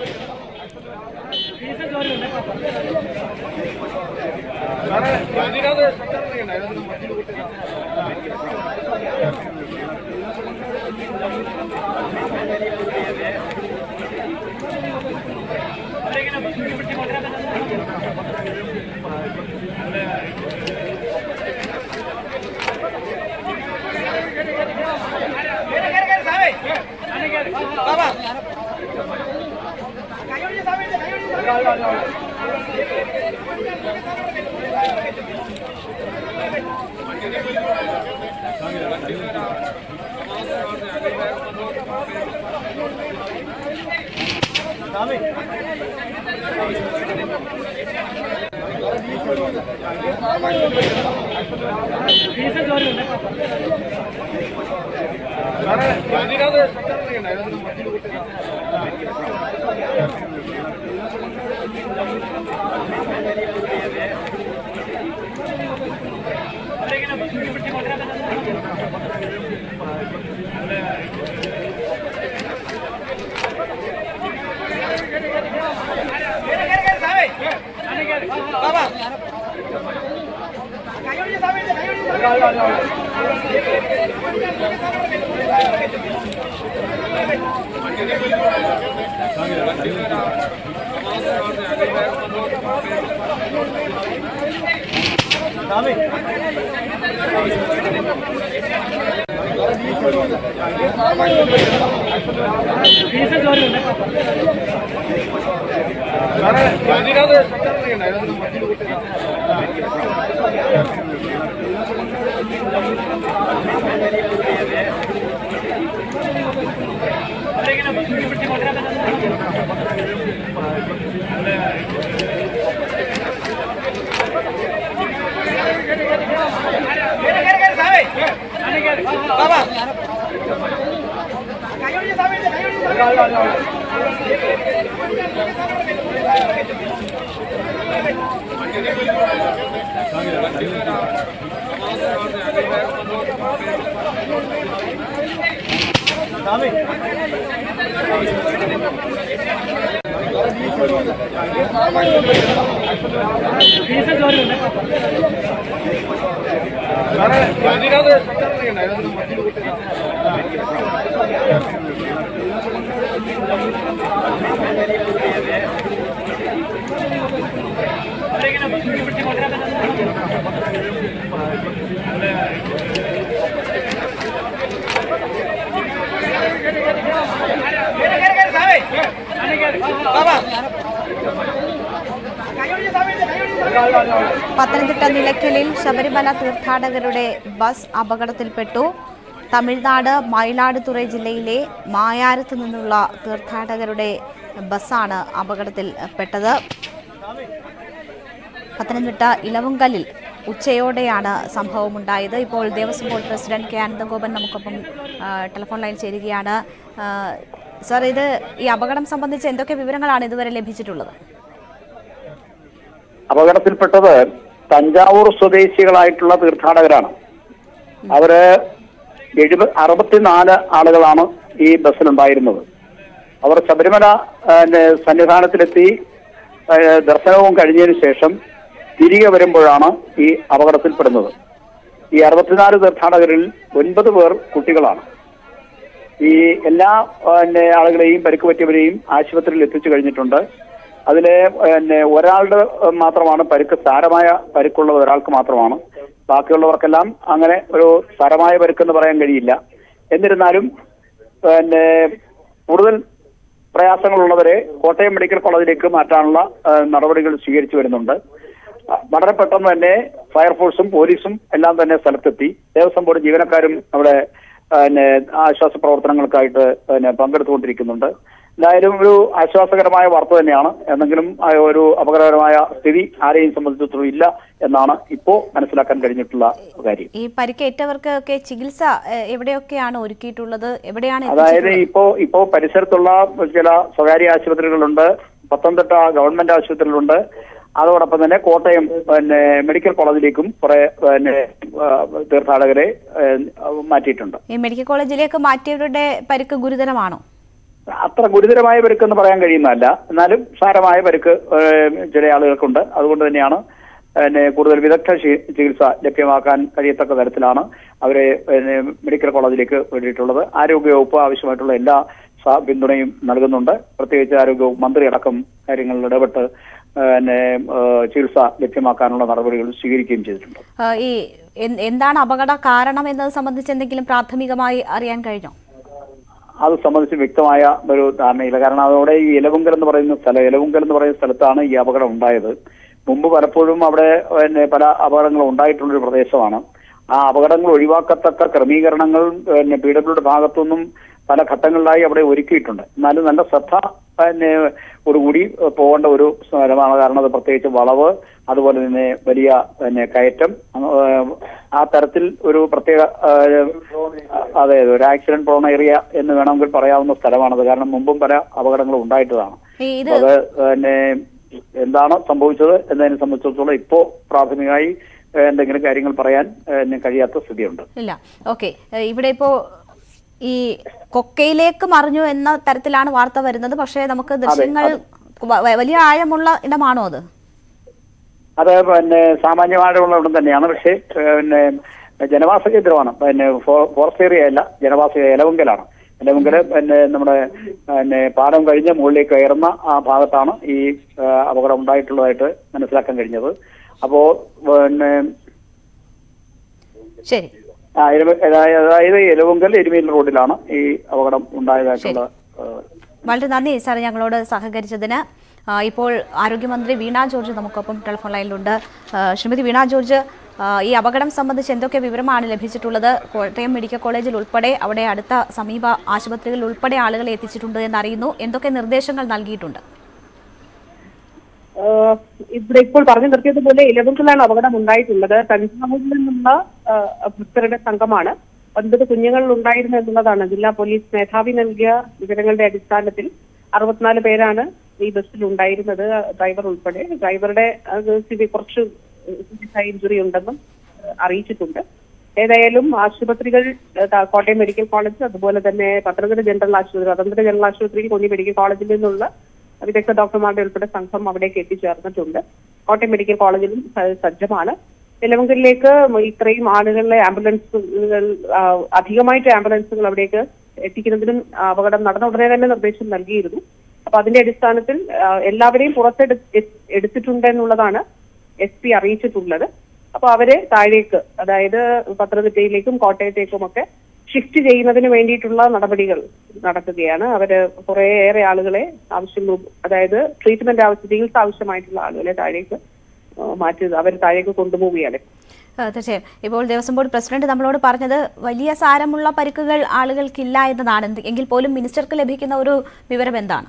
പത്തനംതിട്ട നിലയ്ക്കലിൽ ശബരിമല തീർത്ഥാടകരുടെ ബസ് അപകടത്തിൽപ്പെട്ടു തമിഴ്നാട് മയിലാടുതുറൈ ജില്ലയിലെ മായാരത്ത് നിന്നുള്ള തീർത്ഥാടകരുടെ ബസ്സാണ് അപകടത്തിൽപ്പെട്ടത് പത്തനംതിട്ട ഇലവുങ്കലിൽ ഉച്ചയോടെയാണ് സംഭവമുണ്ടായത് ഇപ്പോൾ Devaswom board president K Ananthagopan നമുക്കൊപ്പം ആ, ടെലിഫോൺ ലൈൻ ചേരുകയാണ് ആ, സർ ഇത് ഈ അപകടം സംബന്ധിച്ച് എന്തൊക്കെ വിവരങ്ങളാണ് ഇതുവരെ ലഭിച്ചിട്ടുള്ളത് അപകടത്തിൽപ്പെട്ടത് തഞ്ചാവൂർ സ്വദേശികളായിട്ടുള്ള തീർത്ഥാടകരാണ് അവര് എഴുപ അറുപത്തിനാല് ആളുകളാണ് ഈ ബസ്സിലുണ്ടായിരുന്നത് അവർ ശബരിമല ആ, നെ, സന്നിധാനത്തിലെത്തി ആ, ദർശനവും കഴിഞ്ഞതിന് ശേഷം തിരികെ വരുമ്പോഴാണ് ഈ അപകടത്തിൽപ്പെടുന്നത് ഈ അറുപത്തിനാല് തീർത്ഥാടകരിൽ ഒൻപത് പേർ കുട്ടികളാണ് ഈ എല്ലാ പിന്നെ ആളുകളെയും പരിക്ക് പറ്റിയവരെയും ആശുപത്രിയിൽ എത്തിച്ചു കഴിഞ്ഞിട്ടുണ്ട് അതിലെ പിന്നെ ഒരാളുടെ മാത്രമാണ് പരിക്ക് സാരമായ പരിക്കുള്ളത് ഒരാൾക്ക് മാത്രമാണ് ബാക്കിയുള്ളവർക്കെല്ലാം അങ്ങനെ ഒരു സാരമായ പരിക്കെന്ന് പറയാൻ കഴിയില്ല എന്നിരുന്നാലും പിന്നെ കൂടുതൽ പ്രയാസങ്ങളുള്ളവരെ കോട്ടയം മെഡിക്കൽ കോളേജിലേക്ക് മാറ്റാനുള്ള ആ, നടപടികൾ സ്വീകരിച്ചു വരുന്നുണ്ട് ആ, വളരെ പെട്ടെന്ന് തന്നെ ഫയർഫോഴ്സും പോലീസും എല്ലാം തന്നെ സ്ഥലത്തെത്തി ദേവസ്വം ബോർഡ് ജീവനക്കാരും അവിടെ ആ, പിന്നെ ആശ്വാസ പ്രവർത്തനങ്ങൾക്കായിട്ട് പിന്നെ പങ്കെടുത്തുകൊണ്ടിരിക്കുന്നുണ്ട് എന്തായാലും ഒരു ആശ്വാസകരമായ വാർത്ത തന്നെയാണ് എന്തെങ്കിലും ആ, ഒരു അപകടകരമായ സ്ഥിതി ആരെയും സംബന്ധിച്ചിടത്തോളം ഇല്ല എന്നാണ് ഇപ്പോ മനസ്സിലാക്കാൻ കഴിഞ്ഞിട്ടുള്ള കാര്യം ഈ പരിക്കേറ്റവർക്ക് ഒക്കെ ചികിത്സ എ- എവിടെയൊക്കെയാണ് ഒരുക്കിയിട്ടുള്ളത് എവിടെയാണ് അതായത് എത്തിച്ചിട്ടുള്ളത്? ഇപ്പോ ഇപ്പോ പരിസരത്തുള്ള ചില സ്വകാര്യ ആശുപത്രികളുണ്ട് പത്തനംതിട്ട ഗവൺമെന്റ് ആശുപത്രികളുണ്ട് അതോടൊപ്പം തന്നെ കോട്ടയം പിന്നെ മെഡിക്കൽ കോളേജിലേക്കും കുറെ പിന്നെ ആ, തീർത്ഥാടകരെ ഏ, മാറ്റിയിട്ടുണ്ട് ഈ മെഡിക്കൽ കോളേജിലേക്ക് മാറ്റിയവരുടെ പരിക്ക് ഗുരുതരമാണോ അത്ര ഗുരുതരമായ പരിക്കെന്ന് പറയാൻ കഴിയുന്നതല്ല എന്നാലും സാരമായ പരിക്ക് ഏ, ചില ആളുകൾക്കുണ്ട് അതുകൊണ്ട് തന്നെയാണ് പിന്നെ കൂടുതൽ വിദഗ്ധ ചി- ചികിത്സ ലഭ്യമാക്കാൻ കഴിയത്തക്ക തരത്തിലാണ് അവരെ പിന്നെ മെഡിക്കൽ കോളേജിലേക്ക് വേണ്ടിയിട്ടുള്ളത് ആരോഗ്യവകുപ്പ് ആവശ്യമായിട്ടുള്ള എല്ലാ സ- പിന്തുണയും നൽകുന്നുണ്ട് പ്രത്യേകിച്ച് ആരോഗ്യവകുപ്പ് മന്ത്രി അടക്കം കാര്യങ്ങളിൽ ഇടപെട്ട് പിന്നെ ഏ, ചികിത്സ ലഭ്യമാക്കാനുള്ള നടപടികൾ സ്വീകരിക്കുകയും ചെയ്തിട്ടുണ്ട് ആ, ഈ എൻ- എന്താണ് അപകട കാരണം എന്നത് സംബന്ധിച്ച് എന്തെങ്കിലും പ്രാഥമികമായി അറിയാൻ കഴിഞ്ഞോ അത് സംബന്ധിച്ച് വ്യക്തമായ ഒരു ധാരണയില്ല കാരണം അതോടെ ഈ ഇലവുങ്കൽ എന്ന് പറയുന്ന സ്ഥലം ഇലവുങ്കൽ എന്ന് പറയുന്ന സ്ഥലത്താണ് ഈ അപകടം ഉണ്ടായത് മുമ്പ് പലപ്പോഴും അവിടെ പിന്നെ പല അപകടങ്ങളും ഉണ്ടായിട്ടുള്ള ഒരു പ്രദേശമാണ് ആ അപകടങ്ങൾ ഒഴിവാക്കത്തക്ക ക്രമീകരണങ്ങൾ പിന്നെ പി ഡബ്ല്യുടെ ഭാഗത്തുനിന്നും പല ഘട്ടങ്ങളിലായി അവിടെ ഒരുക്കിയിട്ടുണ്ട് എന്നാലും നല്ല ശ്രദ്ധ പിന്നെ കൂടി പോകേണ്ട ഒരു സ്ഥലമാണ് കാരണം അത് പ്രത്യേകിച്ച് വളവ് അതുപോലെ തന്നെ വലിയ പിന്നെ കയറ്റം ഏഹ്, ആ തരത്തിൽ ഒരു പ്രത്യേക ഏഹ്, അതെ അതെ ഒരു ആക്സിഡന്റ് പ്രോൺ ഏരിയ എന്ന് വേണമെങ്കിൽ പറയാവുന്ന സ്ഥലമാണത് കാരണം മുമ്പും പല അപകടങ്ങളും ഉണ്ടായിട്ടതാണ് ഈ ഇത് അപ്പൊ അത് പിന്നെ എന്താണ് സംഭവിച്ചത് എന്നതിനെ സംബന്ധിച്ചിടത്തോളം ഇപ്പോ പ്രാഥമികമായി ഏഹ്, എന്തെങ്കിലും കാര്യങ്ങൾ പറയാൻ ഏഹ്, കഴിയാത്ത സ്ഥിതിയുണ്ട് ഇല്ല ഓക്കെ ഇവിടെ ഇപ്പോ ഈ കൊക്കയിലേക്ക് മറിഞ്ഞു എന്ന തരത്തിലാണ് വാർത്ത വരുന്നത് പക്ഷേ നമുക്ക് ദൃശ്യങ്ങൾ വ- വ- വലിയ ആഴമുള്ള ഇടമാണോ അത് അത് പിന്നെ സാമാന്യമായിട്ടുള്ള ഇടം തന്നെയാണ് പക്ഷേ ഏഹ്, പിന്നെ ജനവാസ കേന്ദ്രമാണ് പിന്നെ ഫോ- ഫോറസ്റ്റ് ഏരിയ അല്ല ജനവാസ ഇലവുങ്കലാണ് ഇലവുങ്കല് പിന്നെ നമ്മുടെ പിന്നെ പാടം കഴിഞ്ഞ് മുകളിലേക്ക് കയറുന്ന ആ ഭാഗത്താണ് ഈ ഏഹ്, അപകടം ഉണ്ടായിട്ടുള്ളതായിട്ട് മനസ്സിലാക്കാൻ കഴിഞ്ഞത് അപ്പോ പിന്നെ ശരി ആ, എരുമ- അതായത് അതായത് എലവുങ്കൽ എരുമേൽ റോഡിലാണ് ഈ അപകടം ഉണ്ടായതായിട്ടുള്ള ഏഹ്, വളരെ നന്ദി സാർ ഞങ്ങളോട് സഹകരിച്ചതിന് ആ, ഇപ്പോൾ ആരോഗ്യമന്ത്രി വീണ ജോർജ് നമുക്കൊപ്പം ടെലിഫോൺ ലൈനിലുണ്ട് ആ, ശ്രീമതി വീണ ജോർജ് ആ, ഈ അപകടം സംബന്ധിച്ച് എന്തൊക്കെ വിവരമാണ് ലഭിച്ചിട്ടുള്ളത് കോട്ടയം മെഡിക്കൽ കോളേജിൽ ഉൾപ്പെടെ അവിടെ അടുത്ത സമീപ ആശുപത്രികളിൽ ഉൾപ്പെടെ ആളുകളെ എത്തിച്ചിട്ടുണ്ട് എന്നറിയുന്നു എന്തൊക്കെ നിർദ്ദേശങ്ങൾ നൽകിയിട്ടുണ്ട് ആഹ് ഇവിടെ ഇപ്പോൾ പറഞ്ഞു നിർത്തിയതുപോലെ ഇലവുങ്കലാണ് അപകടം ഉണ്ടായിട്ടുള്ളത് തഞ്ചാവൂരിൽ നിന്നുള്ള ആഹ് ഭക്തരുടെ സംഘമാണ് ഒൻപത് കുഞ്ഞുങ്ങൾ ഉണ്ടായിരുന്നു എന്നുള്ളതാണ് ജില്ലാ പോലീസ് മേധാവി നൽകിയ വിവരങ്ങളുടെ അടിസ്ഥാനത്തിൽ അറുപത്തിനാല് പേരാണ് ഈ ബസ്സിൽ ഉണ്ടായിരുന്നത് ഡ്രൈവർ ഉൾപ്പെടെ ഡ്രൈവറുടെ അത് സിവി കുറച്ച് ഇഞ്ചുറി ഉണ്ടെന്നും ആഹ് അറിയിച്ചിട്ടുണ്ട് ഏതായാലും ആശുപത്രികൾ ആഹ് കോട്ടയം മെഡിക്കൽ കോളേജ് അതുപോലെ തന്നെ പത്തനംതിട്ട ജനറൽ ആശുപത്രി പത്തനംതിട്ട ജനറൽ ആശുപത്രി കൊല്ലി മെഡിക്കൽ കോളേജിൽ നിന്നുള്ള വിദഗ്ധ ഡോക്ടർമാരുടെ ഉൾപ്പെടെ സംഘം അവിടേക്ക് എത്തിച്ചേർന്നിട്ടുണ്ട് കോട്ടയം മെഡിക്കൽ കോളേജിലും സ- സജ്ജമാണ് നിലവങ്കലിലേക്ക് ഇത്രയും ആളുകളെ ആംബുലൻസുകൾ ആ, അധികമായിട്ട് ആംബുലൻസുകൾ അവിടേക്ക് എത്തിക്കുന്നതിനും ആ, അപകടം നടന്ന ഉടനെ തന്നെ നിർദ്ദേശം നൽകിയിരുന്നു അപ്പൊ അതിന്റെ അടിസ്ഥാനത്തിൽ ആ, എല്ലാവരെയും പുറത്തെടു എ- എടുത്തിട്ടുണ്ട് എന്നുള്ളതാണ് എസ് പി അറിയിച്ചിട്ടുള്ളത് അപ്പൊ അവരെ താഴേക്ക് അതായത് പത്തനംതിട്ടയിലേക്കും കോട്ടയത്തേക്കും ഒക്കെ ഷിഫ്റ്റ് ചെയ്യുന്നതിന് വേണ്ടിയിട്ടുള്ള നടപടികൾ നടത്തുകയാണ് അവര് കുറേയേറെ ആളുകളെ ആവശ്യം അതായത് ട്രീറ്റ്മെന്റ് ആവശ്യം ചികിത്സ ആവശ്യമായിട്ടുള്ള ആളുകളെ താഴേക്ക് ആ, മാറ്റി അവർ താഴേക്ക് കൊണ്ടുപോവുകയാണ് ആ, തീർച്ചയായും ഇപ്പോൾ ദേവസ്വം ബോർഡ് പ്രസിഡന്റ് നമ്മളോട് പറഞ്ഞത് വലിയ സാരമുള്ള പരിക്കുകൾ ആളുകൾക്കില്ല എന്നതാണ് എന്ത്- എങ്കിൽ പോലും മിനിസ്റ്റർക്ക് ലഭിക്കുന്ന ഒരു വിവരം എന്താണ്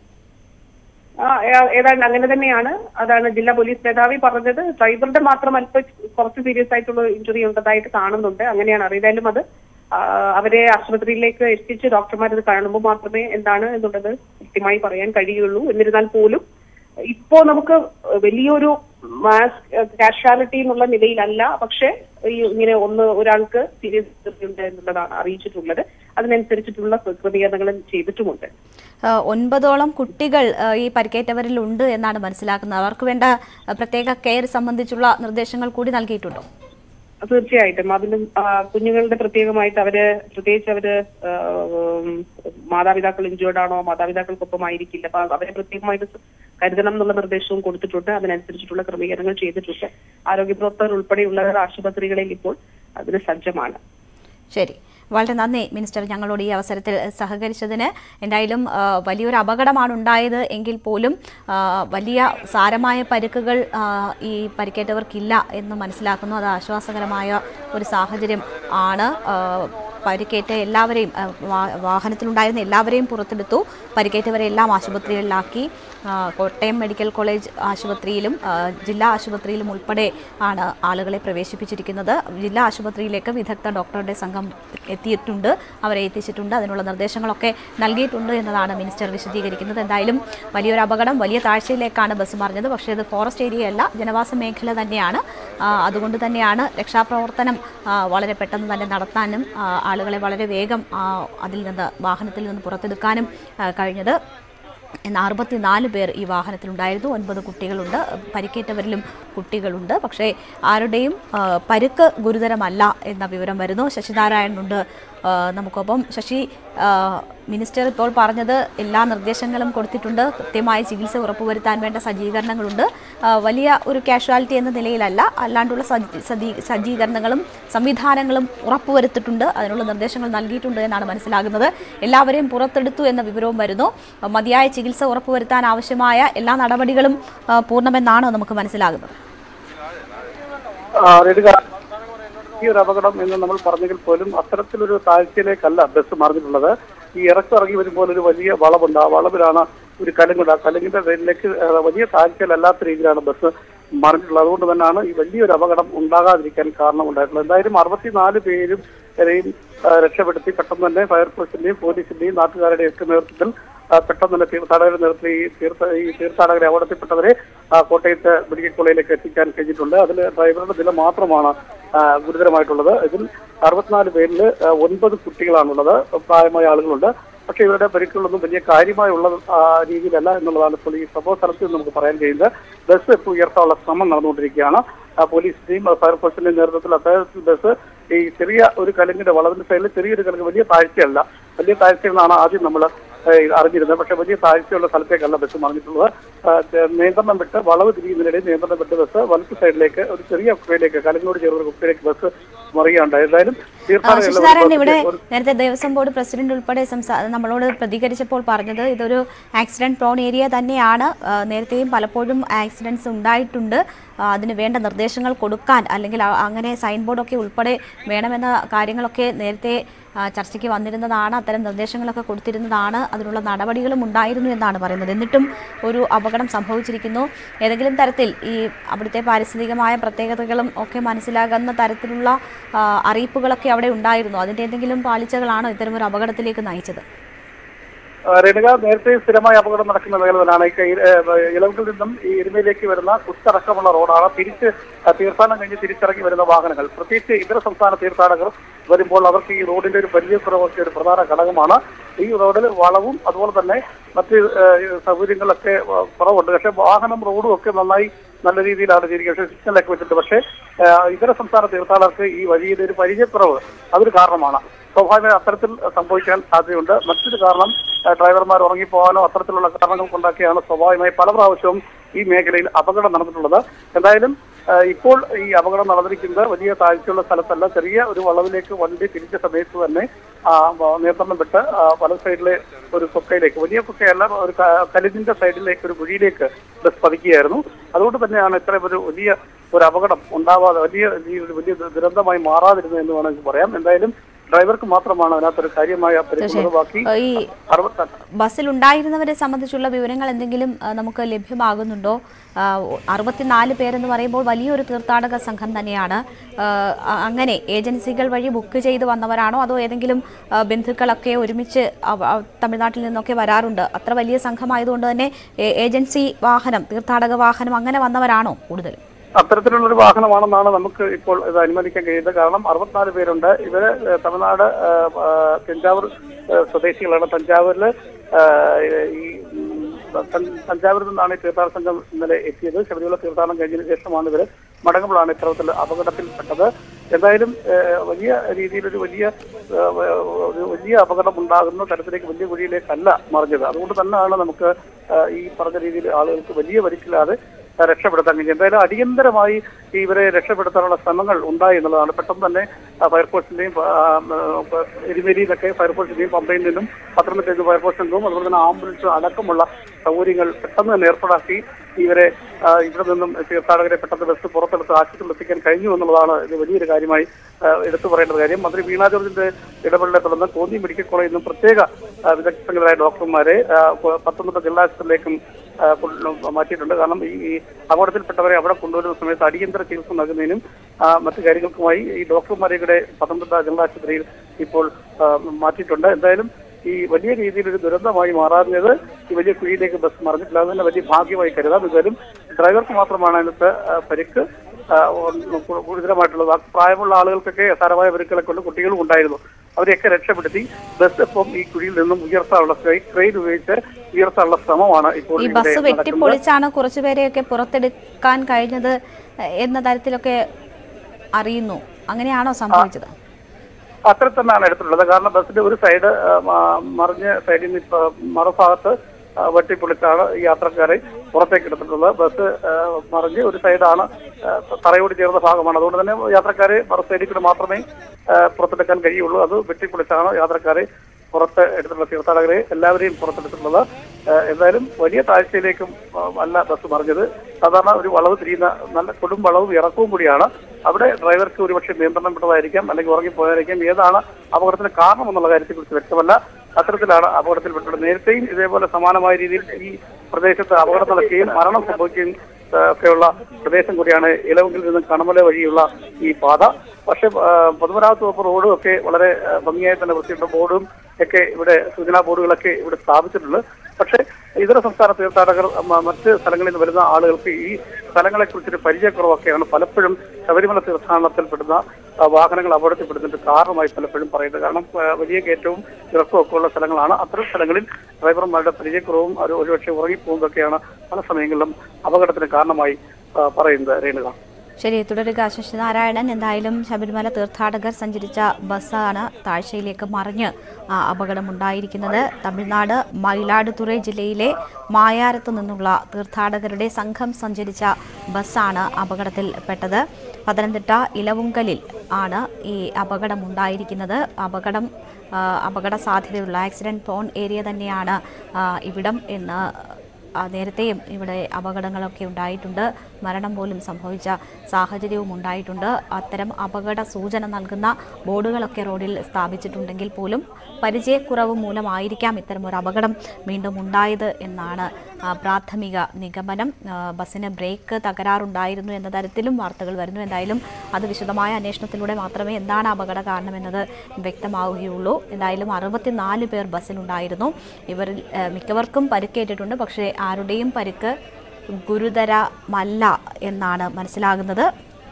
ആ, ഏ- ഏതാണ്ട് അങ്ങനെ തന്നെയാണ് അതാണ് ജില്ലാ പോലീസ് മേധാവി പറഞ്ഞത് ഡ്രൈവറുടെ മാത്രം അല്പം കുറച്ച് സീരിയസ് ആയിട്ടുള്ള ഇഞ്ചുറി ഉള്ളതായിട്ട് കാണുന്നുണ്ട് അങ്ങനെയാണ് അറിയാലും അത് ആ, അവരെ ആശുപത്രിയിലേക്ക് എത്തിച്ച് ഡോക്ടർമാർ ഇത് കാണുമ്പോൾ മാത്രമേ എന്താണ് എന്നുള്ളത് കൃത്യമായി പറയാൻ കഴിയുള്ളൂ എന്നിരുന്നാൽ പോലും ഇപ്പോ നമുക്ക് വലിയൊരു മാസ് കാഷ്വാലിറ്റി എന്നുള്ള നിലയിലല്ല പക്ഷെ ഈ ഇങ്ങനെ ഒന്ന് ഒരാൾക്ക് സീരിയസ് ഉണ്ട് എന്നുള്ളതാണ് അറിയിച്ചിട്ടുള്ളത് അതിനനുസരിച്ചിട്ടുള്ള ക്രമീകരണങ്ങളും ചെയ്തിട്ടുമുണ്ട് ആ, ഒൻപതോളം കുട്ടികൾ ആ, ഈ പരിക്കേറ്റവരിൽ ഉണ്ട് എന്നാണ് മനസ്സിലാക്കുന്നത് അവർക്ക് വേണ്ട ആ, പ്രത്യേക കെയർ സംബന്ധിച്ചുള്ള നിർദ്ദേശങ്ങൾ കൂടി നൽകിയിട്ടുണ്ടോ തീർച്ചയായിട്ടും അതിലും ആ, കുഞ്ഞുങ്ങളുടെ പ്രത്യേകമായിട്ട് അവര് പ്രത്യേകിച്ച് അവര് ആ, ഉം, മാതാപിതാക്കൾ ഇഞ്ചേർഡ് ആണോ മാതാപിതാക്കൾക്കൊപ്പം ആയിരിക്കില്ല അപ്പൊ അവരെ പ്രത്യേകമായിട്ട് കരുതണം എന്നുള്ള നിർദ്ദേശവും കൊടുത്തിട്ടുണ്ട് അതിനനുസരിച്ചിട്ടുള്ള ക്രമീകരണങ്ങൾ ചെയ്തിട്ടുണ്ട് ആരോഗ്യ പ്രവർത്തകർ ഉൾപ്പെടെയുള്ളവർ ആശുപത്രികളിൽ ഇപ്പോൾ അതിന് സജ്ജമാണ് ശരി വളരെ നന്ദി മിനിസ്റ്റർ ഞങ്ങളോട് ഈ അവസരത്തിൽ സഹകരിച്ചതിന് എന്തായാലും ആ, വലിയൊരു അപകടമാണ് ഉണ്ടായത് എങ്കിൽ പോലും ആ, വലിയ സാരമായ പരിക്കുകൾ ആ, ഈ പരിക്കേറ്റവർക്കില്ല എന്ന് മനസ്സിലാക്കുന്നു അത് ആശ്വാസകരമായ ഒരു സാഹചര്യം ആണ് ആ, പരിക്കേറ്റ എല്ലാവരെയും ആ, വാ- വാഹനത്തിലുണ്ടായിരുന്ന എല്ലാവരെയും പുറത്തെടുത്തു പരിക്കേറ്റവരെ എല്ലാം ആശുപത്രികളിലാക്കി ആ, കോട്ടയം മെഡിക്കൽ കോളേജ് ആശുപത്രിയിലും ആ, ജില്ലാ ആശുപത്രിയിലും ഉൾപ്പെടെ ആണ് ആളുകളെ പ്രവേശിപ്പിച്ചിരിക്കുന്നത് ജില്ലാ ആശുപത്രിയിലേക്ക് വിദഗ്ധ ഡോക്ടറുടെ സംഘം എത്തിയിട്ടുണ്ട് അവരെ എത്തിച്ചിട്ടുണ്ട് അതിനുള്ള നിർദ്ദേശങ്ങളൊക്കെ നൽകിയിട്ടുണ്ട് എന്നതാണ് മിനിസ്റ്റർ വിശദീകരിക്കുന്നത് എന്തായാലും വലിയൊരു അപകടം വലിയ താഴ്ചയിലേക്കാണ് ബസ് മറിഞ്ഞത് പക്ഷേ അത് ഫോറസ്റ്റ് ഏരിയയല്ല ജനവാസ മേഖല തന്നെയാണ് ആ, അതുകൊണ്ട് തന്നെയാണ് രക്ഷാപ്രവർത്തനം ആ, വളരെ പെട്ടെന്ന് തന്നെ നടത്താനും ആ, ആളുകളെ വളരെ വേഗം ആ, അതിൽ നിന്ന് വാഹനത്തിൽ നിന്ന് പുറത്തെടുക്കാനും ആ, കഴിഞ്ഞത് ഇന്ന് അറുപത്തിനാല് പേർ ഈ വാഹനത്തിലുണ്ടായിരുന്നു ഒൻപത് കുട്ടികളുണ്ട് പരിക്കേറ്റവരിലും കുട്ടികളുണ്ട് പക്ഷേ ആരുടെയും ആ, പരുക്ക് ഗുരുതരമല്ല എന്ന വിവരം വരുന്നു ശശിനാരായണനുണ്ട് ആ, നമുക്കൊപ്പം ശശി ആ, മിനിസ്റ്റർ ഇപ്പോൾ പറഞ്ഞത് എല്ലാ നിർദ്ദേശങ്ങളും കൊടുത്തിട്ടുണ്ട് കൃത്യമായ ചികിത്സ ഉറപ്പുവരുത്താൻ വേണ്ട സജ്ജീകരണങ്ങളുണ്ട് ആ, വലിയ ഒരു കാഷ്വാലിറ്റി എന്ന നിലയിലല്ല അല്ലാണ്ടുള്ള സജ്ജി- സജ്ജീ- സജ്ജീകരണങ്ങളും സംവിധാനങ്ങളും ഉറപ്പുവരുത്തിയിട്ടുണ്ട് അതിനുള്ള നിർദ്ദേശങ്ങൾ നൽകിയിട്ടുണ്ട് എന്നാണ് മനസ്സിലാകുന്നത് എല്ലാവരെയും പുറത്തെടുത്തു എന്ന വിവരവും വരുന്നു മതിയായ ചികിത്സ ഉറപ്പുവരുത്താൻ ആവശ്യമായ എല്ലാ നടപടികളും ആ, പൂർണ്ണമെന്നാണോ നമുക്ക് മനസ്സിലാകുന്നത് ആ, രേണുക, ഈ ഒരു അപകടം എന്ന് നമ്മൾ പറഞ്ഞെങ്കിൽ പോലും അത്തരത്തിലൊരു താഴ്ചയിലേക്കല്ല ബസ് മറിഞ്ഞിട്ടുള്ളത് ഈ ഇറക്കിറങ്ങി വരുമ്പോൾ ഒരു വലിയ വളവുണ്ട് ആ വളവിലാണ് ഒരു കലുങ്കുണ്ട് ആ കലുങ്ങിന്റെ പേരിലേക്ക് ആ, വലിയ താഴ്ചയിലല്ലാത്ത രീതിയിലാണ് ബസ് മറിഞ്ഞിട്ടുള്ളത് അതുകൊണ്ട് തന്നെയാണ് ഈ വലിയൊരു അപകടം ഉണ്ടാകാതിരിക്കാൻ കാരണമുണ്ടായിട്ടുള്ളത് എന്തായാലും അറുപത്തിനാല് പേരും വരെയും ആ, രക്ഷപ്പെടുത്തി പെട്ടെന്ന് തന്നെ ഫയർഫോഴ്സിന്റെയും പോലീസിന്റെയും നാട്ടുകാരുടെയും ഒക്കെ നേതൃത്വത്തിൽ ആ, പെട്ടെന്ന് തന്നെ തീർത്ഥാടകരുടെ നേതൃത്വത്തിൽ ഈ തീർത്ഥ ഈ തീർത്ഥാടകരെ അപകടത്തിൽപ്പെട്ടവരെ ആ, കോട്ടയത്ത് മെഡിക്കൽ കോളേജിലേക്ക് എത്തിക്കാൻ കഴിഞ്ഞിട്ടുണ്ട് അതിൽ ഡ്രൈവറുടെ നില മാത്രമാണ് ആ, ഗുരുതരമായിട്ടുള്ളത് ഇതിൽ അറുപത്തിനാല് പേരിൽ ആ, ഒൻപത് കുട്ടികളാണുള്ളത് പ്രായമായ ആളുകളുണ്ട് പക്ഷേ ഇവരുടെ പരിക്കുകളൊന്നും വലിയ കാര്യമായുള്ള ആ, രീതിയിലല്ല എന്നുള്ളതാണ് ഇപ്പോൾ ഈ സംഭവ സ്ഥലത്ത് നിന്ന് നമുക്ക് പറയാൻ കഴിയുന്നത് ബസ് ഇപ്പോൾ ഉയർത്താനുള്ള ശ്രമം നടന്നുകൊണ്ടിരിക്കുകയാണ് ആ, പോലീസിന്റെയും ആ, ഫയർഫോഴ്സിന്റെയും നേതൃത്വത്തിൽ അത്തരത്തിൽ ബസ് ഈ ചെറിയ ഒരു കലുങ്ങിന്റെ വളവിന്റെ സൈഡിൽ ചെറിയൊരു കലുങ്ക് വലിയ താഴ്ചയല്ല വലിയ താഴ്ചകളാണ് ആദ്യം നമ്മൾ അറിഞ്ഞിരുന്നത് പക്ഷേ വലിയ താഴ്ചയുള്ള സ്ഥലത്തേക്കല്ല ബസ് മറിഞ്ഞിട്ടുള്ളത് ആ, ചെ- നിയന്ത്രണം വിട്ട് വളവ് തിരിയുന്നതിനിടെ നിയന്ത്രണം വിട്ട് ബസ് വലത്ത് സൈഡിലേക്ക് ഒരു ചെറിയ കുപ്പയിലേക്ക് കലങ്ങിനോട് ചേർന്ന ഒരു കുപ്പയിലേക്ക് ബസ് മറിയുകയുണ്ടായി ഏതായാലും ആ, തീർത്ഥാടകരുടെ ശശിനാരായണൻ ഇവിടെ ഒരു നേരത്തെ ദേവസ്വം ബോർഡ് പ്രസിഡന്റ് ഉൾപ്പെടെ സംസാ നമ്മളോട് പ്രതികരിച്ചപ്പോൾ പറഞ്ഞത് ഇതൊരു ആക്സിഡന്റ് പ്രോൺ ഏരിയ തന്നെയാണ് ആ, നേരത്തെയും പലപ്പോഴും ആക്സിഡൻസ് ഉണ്ടായിട്ടുണ്ട് ആ, അതിന് വേണ്ട നിർദ്ദേശങ്ങൾ കൊടുക്കാൻ അല്ലെങ്കിൽ അ- അങ്ങനെ സൈൻ ബോർഡൊക്കെ ഉൾപ്പെടെ വേണമെന്ന കാര്യങ്ങളൊക്കെ നേരത്തെ ആ, ചർച്ചയ്ക്ക് വന്നിരുന്നതാണ് അത്തരം നിർദ്ദേശങ്ങളൊക്കെ കൊടുത്തിരുന്നതാണ് അതിനുള്ള നടപടികളും ഉണ്ടായിരുന്നു എന്നാണ് പറയുന്നത് എന്നിട്ടും ഒരു അപകടം സംഭവിച്ചിരിക്കുന്നു ഏതെങ്കിലും തരത്തിൽ ഈ അവിടുത്തെ പാരിസ്ഥിതികമായ പ്രത്യേകതകളും ഒക്കെ മനസ്സിലാകുന്ന തരത്തിലുള്ള ആ, അറിയിപ്പുകളൊക്കെ അവിടെ ഉണ്ടായിരുന്നു അതിൻ്റെ എന്തെങ്കിലും പാളിച്ചകളാണോ ഇത്തരമൊരു അപകടത്തിലേക്ക് നയിച്ചത് ആ, രേണുക നേരത്തെ സ്ഥിരമായി അപകടം നടക്കുന്ന മേഖല തന്നെയാണ് ഈ കൈ- ഏ, ഇലവുകളിൽ നിന്നും ഈ എരുമയിലേക്ക് വരുന്ന കുത്തടക്കമുള്ള റോഡാണ് തിരിച്ച് ആ, തീർത്ഥാടനം കഴിഞ്ഞ് തിരിച്ചിറങ്ങി വരുന്ന വാഹനങ്ങൾ പ്രത്യേകിച്ച് ഇതര സംസ്ഥാന തീർത്ഥാടകർ വരുമ്പോൾ അവർക്ക് ഈ റോഡിന്റെ ഒരു പരിചയക്കുറവൊക്കെ ഒരു പ്രധാന ഘടകമാണ് ഈ റോഡിൽ വളവും അതുപോലെ തന്നെ മറ്റ് ഏ, സൗകര്യങ്ങളൊക്കെ ആ, കുറവുണ്ട് പക്ഷേ വാഹനം റോഡും ഒക്കെ നന്നായി നല്ല രീതിയിലാണ് ചെയ്തിരിക്കുന്നത് പക്ഷേ സിഗ്നലൊക്കെ വെച്ചിട്ട് പക്ഷേ ആ, ഇതര സംസ്ഥാന തീർത്ഥാടകർക്ക് ഈ വഴിയുടെ ഒരു പരിചയക്കുറവ് അതൊരു കാരണമാണ് സ്വാഭാവികമായി അത്തരത്തിൽ സംഭവിക്കാൻ സാധ്യതയുണ്ട് മറ്റൊരു കാരണം ആ, ഡ്രൈവർമാർ ഉറങ്ങിപ്പോകാനോ അത്തരത്തിലുള്ള കാരണങ്ങൾ കൊണ്ടൊക്കെയാണ് സ്വാഭാവികമായി പല പ്രാവശ്യവും ഈ മേഖലയിൽ അപകടം നടന്നിട്ടുള്ളത് എന്തായാലും ആ, ഇപ്പോൾ ഈ അപകടം നടന്നിരിക്കുന്നത് വലിയ താഴ്ചയുള്ള സ്ഥലത്തല്ല ചെറിയ ഒരു വളവിലേക്ക് വണ്ടി തിരിച്ച സമയത്ത് തന്നെ ആ, വ- നിയന്ത്രണം വിട്ട് ആ, വലത് സൈഡിലെ ഒരു കൊക്കയിലേക്ക് വലിയ കൊക്കയല്ല ഒരു ക- കലിതിന്റെ സൈഡിലേക്ക് ഒരു കുഴിയിലേക്ക് ബസ് പതിക്കുകയായിരുന്നു അതുകൊണ്ട് തന്നെയാണ് ഇത്രയും ഒരു വലിയ ഒരു അപകടം ഉണ്ടാവാതെ വലിയ ഈ ഒരു വലിയ ദുരന്തമായി മാറാതിരുന്നത് എന്ന് വേണമെങ്കിൽ പറയാം എന്തായാലും ഡ്രൈവർക്ക് മാത്രമാണ് അതിനകത്തൊരു കാര്യമായ പരിക്കുള്ളത് ബാക്കി ഏഹ് ഈ അറുപത്തി ബസ്സിൽ ഉണ്ടായിരുന്നവരെ സംബന്ധിച്ചുള്ള വിവരങ്ങൾ എന്തെങ്കിലും ആ, നമുക്ക് ലഭ്യമാകുന്നുണ്ടോ ആ, അറുപത്തിനാല് പേരെന്ന് പറയുമ്പോൾ വലിയൊരു തീർത്ഥാടക സംഘം തന്നെയാണ് ആ, അ- അങ്ങനെ ഏജൻസികൾ വഴി ബുക്ക് ചെയ്ത് വന്നവരാണോ അതോ ഏതെങ്കിലും ആ, ബന്ധുക്കളൊക്കെ ഒരുമിച്ച് അവ- അവ- തമിഴ്നാട്ടിൽ നിന്നൊക്കെ വരാറുണ്ട് അത്ര വലിയ സംഘമായതുകൊണ്ട് തന്നെ ഏ- ഏജൻസി വാഹനം തീർത്ഥാടക വാഹനം അങ്ങനെ വന്നവരാണോ കൂടുതൽ അത്തരത്തിലുള്ള ഒരു വാഹനമാണെന്നാണ് നമുക്ക് ഇപ്പോൾ ഇത് അനുമാനിക്കാൻ കഴിയുന്നത് കാരണം അറുപത്തിനാല് പേരുണ്ട് ഇവര് ഏഹ്, തമിഴ്നാട് ഏഹ്, ഏഹ്, തഞ്ചാവൂർ ഏഹ്, സ്വദേശികളാണ് തഞ്ചാവൂരില് ഏഹ്, ഈ ഉം, തൻ- തഞ്ചാവൂരിൽ നിന്നാണ് ഈ തീർത്ഥാടന സംഘം ഇന്നലെ എത്തിയത് ശബരിമല തീർത്ഥാടനം കഴിഞ്ഞതിന് ശേഷമാണ് ഇവര് മടങ്ങുമ്പോഴാണ് ഇത്തരത്തിൽ അപകടത്തിൽപ്പെട്ടത് എന്തായാലും ഏഹ്, വലിയ രീതിയിലൊരു വലിയ ഏഹ്, ഒരു വലിയ അപകടം ഉണ്ടാകുന്ന തരത്തിലേക്ക് വലിയ കുഴിയിലേക്കല്ല മറിഞ്ഞത് അതുകൊണ്ട് തന്നെയാണ് നമുക്ക് ഏഹ്, ഈ പറഞ്ഞ രീതിയിൽ ആളുകൾക്ക് വലിയ പരിക്കില്ലാതെ രക്ഷപ്പെടുത്താൻ കഴിഞ്ഞു എന്തായാലും അടിയന്തരമായി ഇവരെ രക്ഷപ്പെടുത്താനുള്ള ശ്രമങ്ങൾ ഉണ്ടായി എന്നുള്ളതാണ് പെട്ടെന്ന് തന്നെ ആ, ഫയർഫോഴ്സിന്റെയും ആ, ആ, എരുമേലിയിൽ നിന്നൊക്കെ ഫയർഫോഴ്സിന്റെയും പമ്പയിൽ നിന്നും പത്തനംതിട്ടയിൽ നിന്ന് ഫയർഫോഴ്സിൽ നിന്നും അതുപോലെ തന്നെ ആംബുലൻസ് അടക്കമുള്ള സൗകര്യങ്ങൾ പെട്ടെന്ന് തന്നെ ഏർപ്പാടാക്കി ഇവരെ ആ, ഇവിടെ നിന്നും തീർത്ഥാടകരെ പെട്ടെന്ന് ബസ് പുറത്തെടുത്ത് ആശുപത്രിയിൽ എത്തിക്കാൻ കഴിഞ്ഞു എന്നുള്ളതാണ് ഇത് വലിയൊരു കാര്യമായി ആ, എടുത്തു പറയേണ്ട കാര്യം മന്ത്രി വീണ ജോർജിന്റെ ഇടപെടലെ തുടർന്ന് കോന്നി മെഡിക്കൽ കോളേജിൽ നിന്നും പ്രത്യേക ആ, വിദഗ്ധരായ ഡോക്ടർമാരെ ആ, പത്തനംതിട്ട ജില്ലാ ആശുപത്രിയിലേക്കും ആ, കൊണ്ടു- മാറ്റിയിട്ടുണ്ട് കാരണം ഈ ഈ അപകടത്തിൽപ്പെട്ടവരെ അവിടെ കൊണ്ടുവരുന്ന സമയത്ത് അടിയന്തര ചികിത്സ നൽകുന്നതിനും ആ, മറ്റു കാര്യങ്ങൾക്കുമായി ഈ ഡോക്ടർമാരെ കൂടെ പത്തനംതിട്ട ജില്ലാ ആശുപത്രിയിൽ ഇപ്പോൾ ആ, മാറ്റിയിട്ടുണ്ട് എന്തായാലും ഈ വലിയ രീതിയിൽ ഒരു ദുരന്തമായി മാറാഞ്ഞത് ഈ വലിയ കുഴിയിലേക്ക് ബസ് മറിഞ്ഞിട്ടില്ല അത് തന്നെ വലിയ ഭാഗ്യമായി കരുതാം എന്തായാലും ഡ്രൈവർക്ക് മാത്രമാണ് അതിനകത്ത് ആ, പരിക്ക് ആ, ഗു- ഗുരുതരമായിട്ടുള്ളത് ആ പ്രായമുള്ള ആളുകൾക്കൊക്കെ സാരമായ പരിക്കുകളൊക്കെ കൊണ്ട് കുട്ടികളും ഉണ്ടായിരുന്നു അവരെയൊക്കെ രക്ഷപ്പെടുത്തി ബസ് ഇപ്പം ഈ കുഴിയിൽ നിന്നും ഉയർത്താനുള്ള ക്രെയിൻ ഉപയോഗിച്ച് ഉയർത്താനുള്ള ശ്രമമാണ് ഇപ്പോൾ ഈ ഇവിടെ ബസ് നടക്കുന്നത് വെട്ടിപ്പൊളിച്ചാണ് കുറച്ചുപേരെയൊക്കെ പുറത്തെടുക്കാൻ കഴിഞ്ഞത് എ- എന്ന തരത്തിലൊക്കെ അറിയുന്നു അങ്ങനെയാണോ സംഭവിച്ചത് അത്ര തന്നെയാണ് എടുത്തിട്ടുള്ളത് കാരണം ബസ്സിന്റെ ഒരു സൈഡ് ആ, മ- മറിഞ്ഞ സൈഡിൽ നിന്ന് ഇപ്പോ മറുഭാഗത്ത് ആ, വെട്ടിപ്പൊളിച്ചാണ് ഈ യാത്രക്കാരെ പുറത്തേക്ക് എടുത്തിട്ടുള്ളത് ബസ് ആ, മറിഞ്ഞ് ഒരു സൈഡാണ് ആ, തറയോട് ചേർന്ന ഭാഗമാണ് അതുകൊണ്ട് തന്നെ യാത്രക്കാരെ മറു സൈഡിൽ കൂടെ മാത്രമേ ആ, പുറത്തെടുക്കാൻ കഴിയുള്ളൂ അത് വെട്ടിപ്പൊളിച്ചാണ് യാത്രക്കാരെ പുറത്ത് എടുത്തിട്ടുള്ള തീർത്ഥാടകരെ എല്ലാവരെയും പുറത്തെടുത്തിട്ടുള്ളത് ആ, എന്തായാലും വലിയ താഴ്ചയിലേക്കും ആ, അല്ല ബസ് മറിഞ്ഞത് സാധാരണ ഒരു വളവ് തിരിയുന്ന നല്ല കൊടും വളവും ഇറക്കവും കൂടിയാണ് അവിടെ ഡ്രൈവർക്ക് ഒരുപക്ഷെ നിയന്ത്രണം വിട്ടതായിരിക്കാം അല്ലെങ്കിൽ ഉറങ്ങിപ്പോയതായിരിക്കാം ഏതാണ് അപകടത്തിന് കാരണം എന്നുള്ള കാര്യത്തെക്കുറിച്ച് വ്യക്തമല്ല അത്തരത്തിലാണ് അപകടത്തിൽപ്പെട്ടത് നേരത്തെയും ഇതേപോലെ സമാനമായ രീതിയിൽ ഈ പ്രദേശത്ത് അപകടം നടക്കുകയും മരണം സംഭവിക്കുകയും ആ, ഒക്കെയുള്ള പ്രദേശം കൂടിയാണ് ഇലവുങ്കിൽ നിന്നും കണമല വഴിയുള്ള ഈ പാത പക്ഷെ ആ, പൊതുമരാമത്ത് വകുപ്പ് റോഡും ഒക്കെ വളരെ ആ, ഭംഗിയായി തന്നെ വൃത്തിയുള്ള ബോർഡും ഒക്കെ ഇവിടെ സൂചനാ ബോർഡുകളൊക്കെ ഇവിടെ സ്ഥാപിച്ചിട്ടുണ്ട് പക്ഷേ ഇതര സംസ്ഥാന തീർത്ഥാടകർ മ- മറ്റ് സ്ഥലങ്ങളിൽ നിന്ന് വരുന്ന ആളുകൾക്ക് ഈ സ്ഥലങ്ങളെ കുറിച്ചൊരു പരിചയക്കുറവൊക്കെയാണ് പലപ്പോഴും ശബരിമല തീർത്ഥാടനത്തിൽപ്പെടുന്ന ആ, വാഹനങ്ങൾ അപകടത്തിൽപ്പെടുന്നതിന്റെ കാരണമായി പലപ്പോഴും പറയുന്നത് കാരണം ആ, വലിയ കയറ്റവും ഇറക്കവും ഒക്കെ ഉള്ള സ്ഥലങ്ങളാണ് അത്തരം സ്ഥലങ്ങളിൽ ഡ്രൈവർമാരുടെ പരിചയക്കുറവും ഒരു ഒരുപക്ഷെ ഉറങ്ങിപ്പോകുന്നതൊക്കെയാണ് പല സമയങ്ങളിലും അപകടത്തിന് കാരണമായി ആ, പറയുന്നത് രേണുക ശരി തുടരുക ശശിനാരായണൻ എന്തായാലും ശബരിമല തീർത്ഥാടകർ സഞ്ചരിച്ച ബസ്സാണ് താഴ്ചയിലേക്ക് മറിഞ്ഞ് ആ, അപകടമുണ്ടായിരിക്കുന്നത് തമിഴ്നാട് മയിലാടുതുറൈ ജില്ലയിലെ മായാരത്തു നിന്നുള്ള തീർത്ഥാടകരുടെ സംഘം സഞ്ചരിച്ച ബസ്സാണ് അപകടത്തിൽപ്പെട്ടത് പത്തനംതിട്ട ഇലവുങ്കലിൽ ആണ് ഈ അപകടമുണ്ടായിരിക്കുന്നത് അപകടം ആ, അപകട സാധ്യതയുള്ള ആക്സിഡന്റ് പ്രോൺ ഏരിയ തന്നെയാണ് ആ, ഇവിടം എന്ന് ആ, നേരത്തെയും ഇവിടെ അപകടങ്ങളൊക്കെ ഉണ്ടായിട്ടുണ്ട് മരണം പോലും സംഭവിച്ച സാഹചര്യവും ഉണ്ടായിട്ടുണ്ട് അത്തരം അപകട സൂചന നൽകുന്ന ബോർഡുകളൊക്കെ റോഡിൽ സ്ഥാപിച്ചിട്ടുണ്ടെങ്കിൽ പോലും പരിചയക്കുറവ് മൂലമായിരിക്കാം ഇത്തരമൊരു അപകടം വീണ്ടും ഉണ്ടായത് എന്നാണ് ആ, പ്രാഥമിക നിഗമനം ആ, ബസ്സിന് ബ്രേക്ക് തകരാറുണ്ടായിരുന്നു എന്ന തരത്തിലും വാർത്തകൾ വരുന്നു എന്തായാലും അത് വിശദമായ അന്വേഷണത്തിലൂടെ മാത്രമേ എന്താണ് അപകട കാരണമെന്നത് വ്യക്തമാവുകയുള്ളൂ എന്തായാലും അറുപത്തിനാല് പേർ ബസ്സിലുണ്ടായിരുന്നു ഇവരിൽ ആ, മിക്കവർക്കും പരിക്കേറ്റിട്ടുണ്ട് പക്ഷേ ആരുടെയും പരിക്ക് ഗുരുതരമല്ല എന്നാണ് മനസ്സിലാകുന്നത്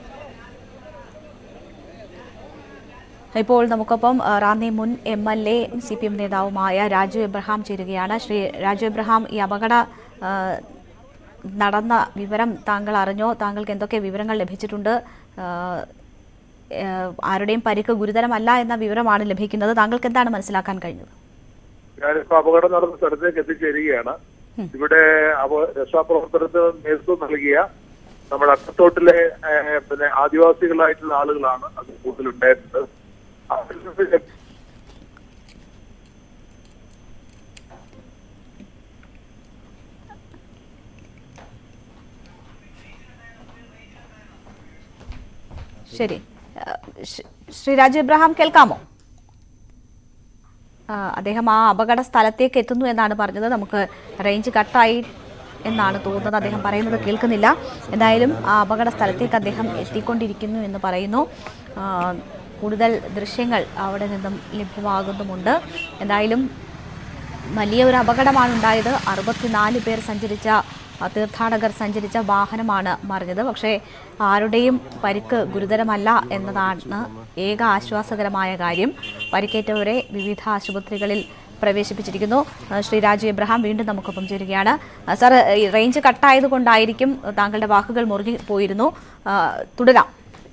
ഇപ്പോൾ നമുക്കൊപ്പം ആ, റാന്നി മുൻ M L A C P M നേതാവുമായ രാജു എബ്രഹാം ചേരുകയാണ് ശ്രീ രാജു എബ്രഹാം ഈ അപകട ആ, നടന്ന വിവരം താങ്കൾ അറിഞ്ഞോ താങ്കൾക്ക് എന്തൊക്കെ വിവരങ്ങൾ ലഭിച്ചിട്ടുണ്ട് ആ, ആ, ആരുടെയും പരിക്ക് ഗുരുതരമല്ല എന്ന വിവരമാണ് ലഭിക്കുന്നത് താങ്കൾക്ക് എന്താണ് മനസ്സിലാക്കാൻ കഴിഞ്ഞത് ഞാനിപ്പോ അപകടം നടന്ന സ്ഥലത്തേക്ക് എത്തിച്ചേരുകയാണ് ഇവിടെ അവ രക്ഷാപ്രവർത്തനത്തിന് നേതൃത്വം നൽകിയ നമ്മുടെ അക്കത്തോട്ടിലെ ഏഹ്, പിന്നെ ആദിവാസികളായിട്ടുള്ള ആളുകളാണ് അത് കൂടുതലുണ്ടായിരുന്നത് അവരിൽ നിന്ന് ലഭി- ശരി ആ, ശ്രീ- ശ്രീ രാജു എബ്രഹാം കേൾക്കാമോ ആ, അദ്ദേഹം ആ അപകട സ്ഥലത്തേക്ക് എത്തുന്നു എന്നാണ് പറഞ്ഞത് നമുക്ക് റേഞ്ച് കട്ടായി എന്നാണ് തോന്നുന്നത് അദ്ദേഹം പറയുന്നത് കേൾക്കുന്നില്ല എന്തായാലും ആ അപകട സ്ഥലത്തേക്ക് അദ്ദേഹം എത്തിക്കൊണ്ടിരിക്കുന്നു എന്ന് പറയുന്നു ആ, കൂടുതൽ ദൃശ്യങ്ങൾ അവിടെ നിന്നും ലഭ്യമാകുന്നുമുണ്ട് എന്തായാലും വലിയ ഒരു അപകടമാണ് ഉണ്ടായത് അറുപത്തിനാല് പേർ സഞ്ചരിച്ച ആ, തീർത്ഥാടകർ സഞ്ചരിച്ച വാഹനമാണ് മറിഞ്ഞത് പക്ഷേ ആരുടെയും പരിക്ക് ഗുരുതരമല്ല എന്നതാണ് ഏക ആശ്വാസകരമായ കാര്യം പരിക്കേറ്റവരെ വിവിധ ആശുപത്രികളിൽ പ്രവേശിപ്പിച്ചിരിക്കുന്നു ആ, ശ്രീ രാജു എബ്രഹാം വീണ്ടും നമുക്കൊപ്പം ചേരുകയാണ് ആ, സാർ ഈ റേഞ്ച് കട്ടായത് കൊണ്ടായിരിക്കും താങ്കളുടെ വാക്കുകൾ മുറിഞ്ഞു പോയിരുന്നു ആ, തുടരാം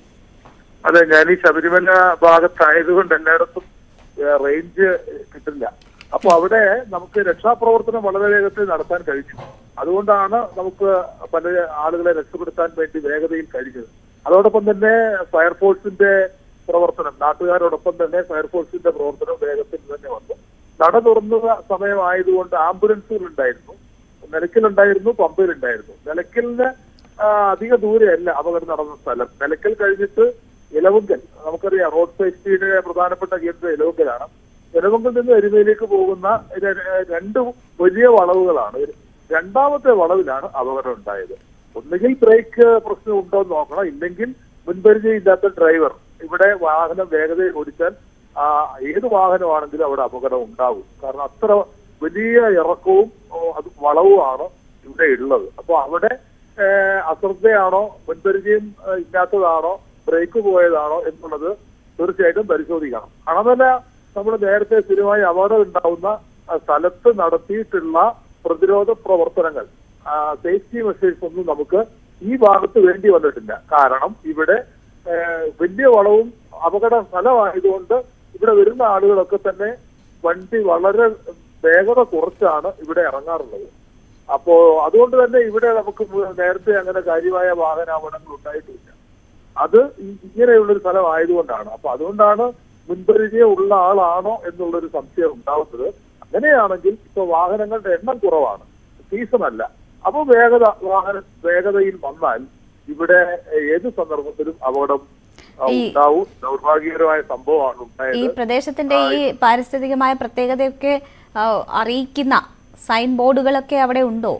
അതെ ഞാൻ ഈ ശബരിമല ഭാഗത്തായതുകൊണ്ട് എല്ലായിടത്തും ഏഹ്, റേഞ്ച് കിട്ടില്ല അപ്പൊ അവിടെ നമുക്ക് രക്ഷാപ്രവർത്തനം വളരെ വേഗത്തിൽ നടത്താൻ കഴിഞ്ഞു അതുകൊണ്ടാണ് നമുക്ക് പല ആളുകളെ രക്ഷപ്പെടുത്താൻ വേണ്ടി വേഗതയിൽ കഴിഞ്ഞത് അതോടൊപ്പം തന്നെ ഫയർഫോഴ്സിന്റെ പ്രവർത്തനം നാട്ടുകാരോടൊപ്പം തന്നെ ഫയർഫോഴ്സിന്റെ പ്രവർത്തനം വേഗത്തിൽ തന്നെ വന്നു നട തുറന്ന സമയമായതുകൊണ്ട് ആംബുലൻസുകൾ ഉണ്ടായിരുന്നു നിലയ്ക്കലുണ്ടായിരുന്നു പമ്പയിലുണ്ടായിരുന്നു നിലയ്ക്കലിന് ആ, അധിക ദൂരെയല്ല അപകടം നടന്ന സ്ഥലം നിലയ്ക്കൽ കഴിഞ്ഞിട്ട് ഇലവുങ്കൽ നമുക്കറിയാം റോഡ് സേഫ്റ്റിയുടെ പ്രധാനപ്പെട്ട കേന്ദ്രം ഇലവുങ്കലാണ് ഇലവുങ്കൽ നിന്ന് എരുമയിലേക്ക് പോകുന്ന ര- രണ്ട് വലിയ വളവുകളാണ് രണ്ടാമത്തെ വളവിലാണ് അപകടം ഉണ്ടായത് ഒന്നുകിൽ ബ്രേക്ക് പ്രശ്നം ഉണ്ടോ എന്ന് നോക്കണം ഇല്ലെങ്കിൽ മുൻപരിചയമില്ലാത്ത ഡ്രൈവർ ഇവിടെ വാഹനം വേഗതയിൽ ഓടിച്ചാൽ ആ, ഏത് വാഹനമാണെങ്കിലും അവിടെ അപകടം ഉണ്ടാവും കാരണം അത്ര വലിയ ഇറക്കവും ഓ, അത് വളവുമാണ് ഇവിടെ ഉള്ളത് അപ്പൊ അവിടെ ഏഹ്, അശ്രദ്ധയാണോ മുൻപരിചയം ഏഹ്, ഇല്ലാത്തതാണോ ബ്രേക്ക് പോയതാണോ എന്നുള്ളത് തീർച്ചയായിട്ടും പരിശോധിക്കണം അണമല നമ്മൾ നേരത്തെ സ്ഥിരമായി അപകടം ഉണ്ടാവുന്ന ആ, സ്ഥലത്ത് നടത്തിയിട്ടുള്ള പ്രതിരോധ പ്രവർത്തനങ്ങൾ സേഫ്റ്റി മെഷേഴ്സ് ഒന്നും നമുക്ക് ഈ ഭാഗത്ത് വേണ്ടി വന്നിട്ടില്ല കാരണം ഇവിടെ ഏഹ്, വലിയ വളവും അപകട സ്ഥലമായതുകൊണ്ട് ഇവിടെ വരുന്ന ആളുകളൊക്കെ തന്നെ വണ്ടി വളരെ വേഗത കുറച്ചാണ് ഇവിടെ ഇറങ്ങാറുള്ളത് അപ്പോ അതുകൊണ്ട് തന്നെ ഇവിടെ നമുക്ക് നേരത്തെ അങ്ങനെ കാര്യമായ വാഹനാപകടങ്ങൾ ഉണ്ടായിട്ടില്ല അത് ഈ- ഇങ്ങനെയുള്ളൊരു സ്ഥലം ആയതുകൊണ്ടാണ് അപ്പൊ അതുകൊണ്ടാണ് മുൻപരിചയം ഉള്ള ആളാണോ എന്നുള്ളൊരു സംശയം ഉണ്ടാവുന്നത് അങ്ങനെയാണെങ്കിൽ ഇപ്പൊ വാഹനങ്ങളുടെ എണ്ണം കുറവാണ് സീസൺ അല്ല അപ്പൊ വേഗത വാഹന വേഗതയിൽ വന്നാൽ ഇവിടെ ഏത് സന്ദർഭത്തിലും അപകടം ആ, ഈ- ഉണ്ടാവും ദൗർഭാഗ്യകരമായ സംഭവമാണ് ഈ ഉണ്ടായത് പ്രദേശത്തിന്റെ ഈ പാരിസ്ഥിതികമായ പ്രത്യേകതയൊക്കെ ആ, അറിയിക്കുന്ന സൈൻ ബോർഡുകളൊക്കെ അവിടെ ഉണ്ടോ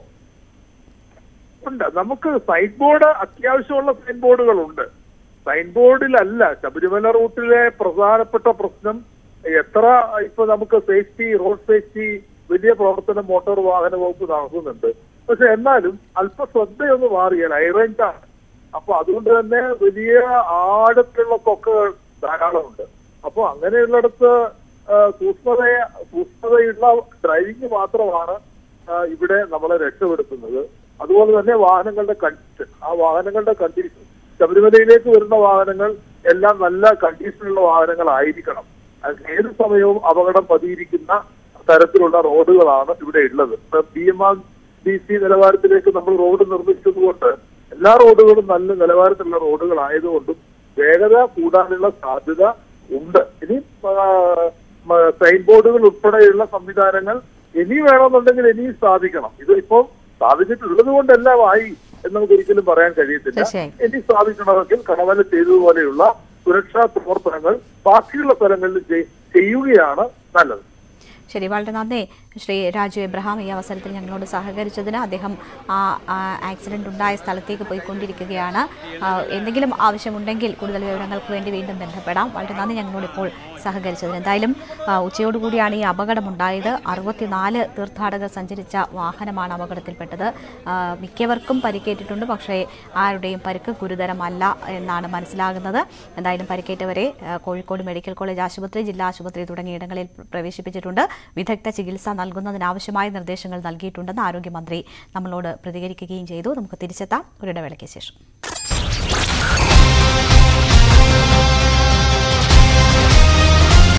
ഉണ്ട് നമുക്ക് സൈൻ ബോർഡ് അത്യാവശ്യമുള്ള സൈൻ ബോർഡുകളുണ്ട് സൈൻ ബോർഡിലല്ല ശബരിമല റൂട്ടിലെ പ്രധാനപ്പെട്ട പ്രശ്നം എത്ര ഇപ്പൊ നമുക്ക് സേഫ്റ്റി റോഡ് സേഫ്റ്റി വലിയ പ്രവർത്തനം മോട്ടോർ വാഹന വകുപ്പ് നടത്തുന്നുണ്ട് പക്ഷെ എന്നാലും അല്പ ശ്രദ്ധയൊന്ന് മാറിയാൽ ഹൈറേഞ്ചാണ് അപ്പൊ അതുകൊണ്ട് തന്നെ വലിയ ആഴത്തിലുള്ള കൊക്കകൾ ധാരാളമുണ്ട് അപ്പൊ അങ്ങനെയുള്ളിടത്ത് ആ, സൂക്ഷ്മതയെ സൂക്ഷ്മതയുള്ള ഡ്രൈവിംഗ് മാത്രമാണ് ആ, ഇവിടെ നമ്മളെ രക്ഷപ്പെടുത്തുന്നത് അതുപോലെ തന്നെ വാഹനങ്ങളുടെ കണ്ടീഷൻ ആ വാഹനങ്ങളുടെ കണ്ടീഷൻ ശബരിമലയിലേക്ക് വരുന്ന വാഹനങ്ങൾ എല്ലാം നല്ല കണ്ടീഷനുള്ള വാഹനങ്ങളായിരിക്കണം അത് ഏത് സമയവും അപകടം പതിയിരിക്കുന്ന തരത്തിലുള്ള റോഡുകളാണ് ഇവിടെ ഉള്ളത് B M R D C നിലവാരത്തിലേക്ക് നമ്മൾ റോഡ് നിർമ്മിച്ചതുകൊണ്ട് എല്ലാ റോഡുകളും നല്ല നിലവാരത്തിലുള്ള റോഡുകളായതുകൊണ്ടും വേഗത കൂടാനുള്ള സാധ്യത ഉണ്ട് ഇനി ആ, മ- സൈൻ ബോർഡുകൾ ഉൾപ്പെടെയുള്ള സംവിധാനങ്ങൾ ഇനി വേണമെന്നുണ്ടെങ്കിൽ ഇനിയും സ്ഥാപിക്കണം ഇത് ഇപ്പോൾ സ്ഥാപിച്ചിട്ടുള്ളത് കൊണ്ടെല്ലാം ആയി എന്ന് നമുക്ക് ഒരിക്കലും പറയാൻ കഴിയത്തില്ല തീർച്ചയായും. ഇനി സ്ഥാപിക്കണമെങ്കിൽ കടവല ചെയ്തതുപോലെയുള്ള സുരക്ഷാ പ്രവർത്തനങ്ങൾ ബാക്കിയുള്ള സ്ഥലങ്ങളിൽ ചെയ്- ചെയ്യുകയാണ് നല്ലത് ശരി വളരെ നന്ദി ശ്രീ രാജു എബ്രഹാം ഈ അവസരത്തിൽ ഞങ്ങളോട് സഹകരിച്ചതിന് അദ്ദേഹം ആ ആ ആക്സിഡന്റ് ഉണ്ടായ സ്ഥലത്തേക്ക് പോയിക്കൊണ്ടിരിക്കുകയാണ് ആ, എന്തെങ്കിലും ആവശ്യമുണ്ടെങ്കിൽ കൂടുതൽ വിവരങ്ങൾക്ക് വേണ്ടി വീണ്ടും ബന്ധപ്പെടാം വളരെ നന്ദി ഞങ്ങളോട് ഇപ്പോൾ സഹകരിച്ചതിന് എന്തായാലും ആ, ഉച്ചയോടുകൂടിയാണ് ഈ അപകടമുണ്ടായത് അറുപത്തിനാല് തീർത്ഥാടകർ സഞ്ചരിച്ച വാഹനമാണ് അപകടത്തിൽപ്പെട്ടത് ആ, മിക്കവർക്കും പരിക്കേറ്റിട്ടുണ്ട് പക്ഷേ ആരുടെയും പരിക്ക് ഗുരുതരമല്ല എന്നാണ് മനസ്സിലാകുന്നത് എന്തായാലും പരിക്കേറ്റവരെ ആ, കോഴിക്കോട് മെഡിക്കൽ കോളേജ് ആശുപത്രി ജില്ലാ ആശുപത്രി തുടങ്ങിയ ഇടങ്ങളിൽ പ്ര- പ്രവേശിപ്പിച്ചിട്ടുണ്ട് വിദഗ്ധ ചികിത്സ നൽകുന്നതിനാവശ്യമായ നിർദ്ദേശങ്ങൾ നൽകിയിട്ടുണ്ടെന്ന് ആരോഗ്യമന്ത്രി നമ്മളോട് പ്രതികരിക്കുകയും ചെയ്തു നമുക്ക് തിരിച്ചെത്താം ഒരിടവേളയ്ക്ക് ശേഷം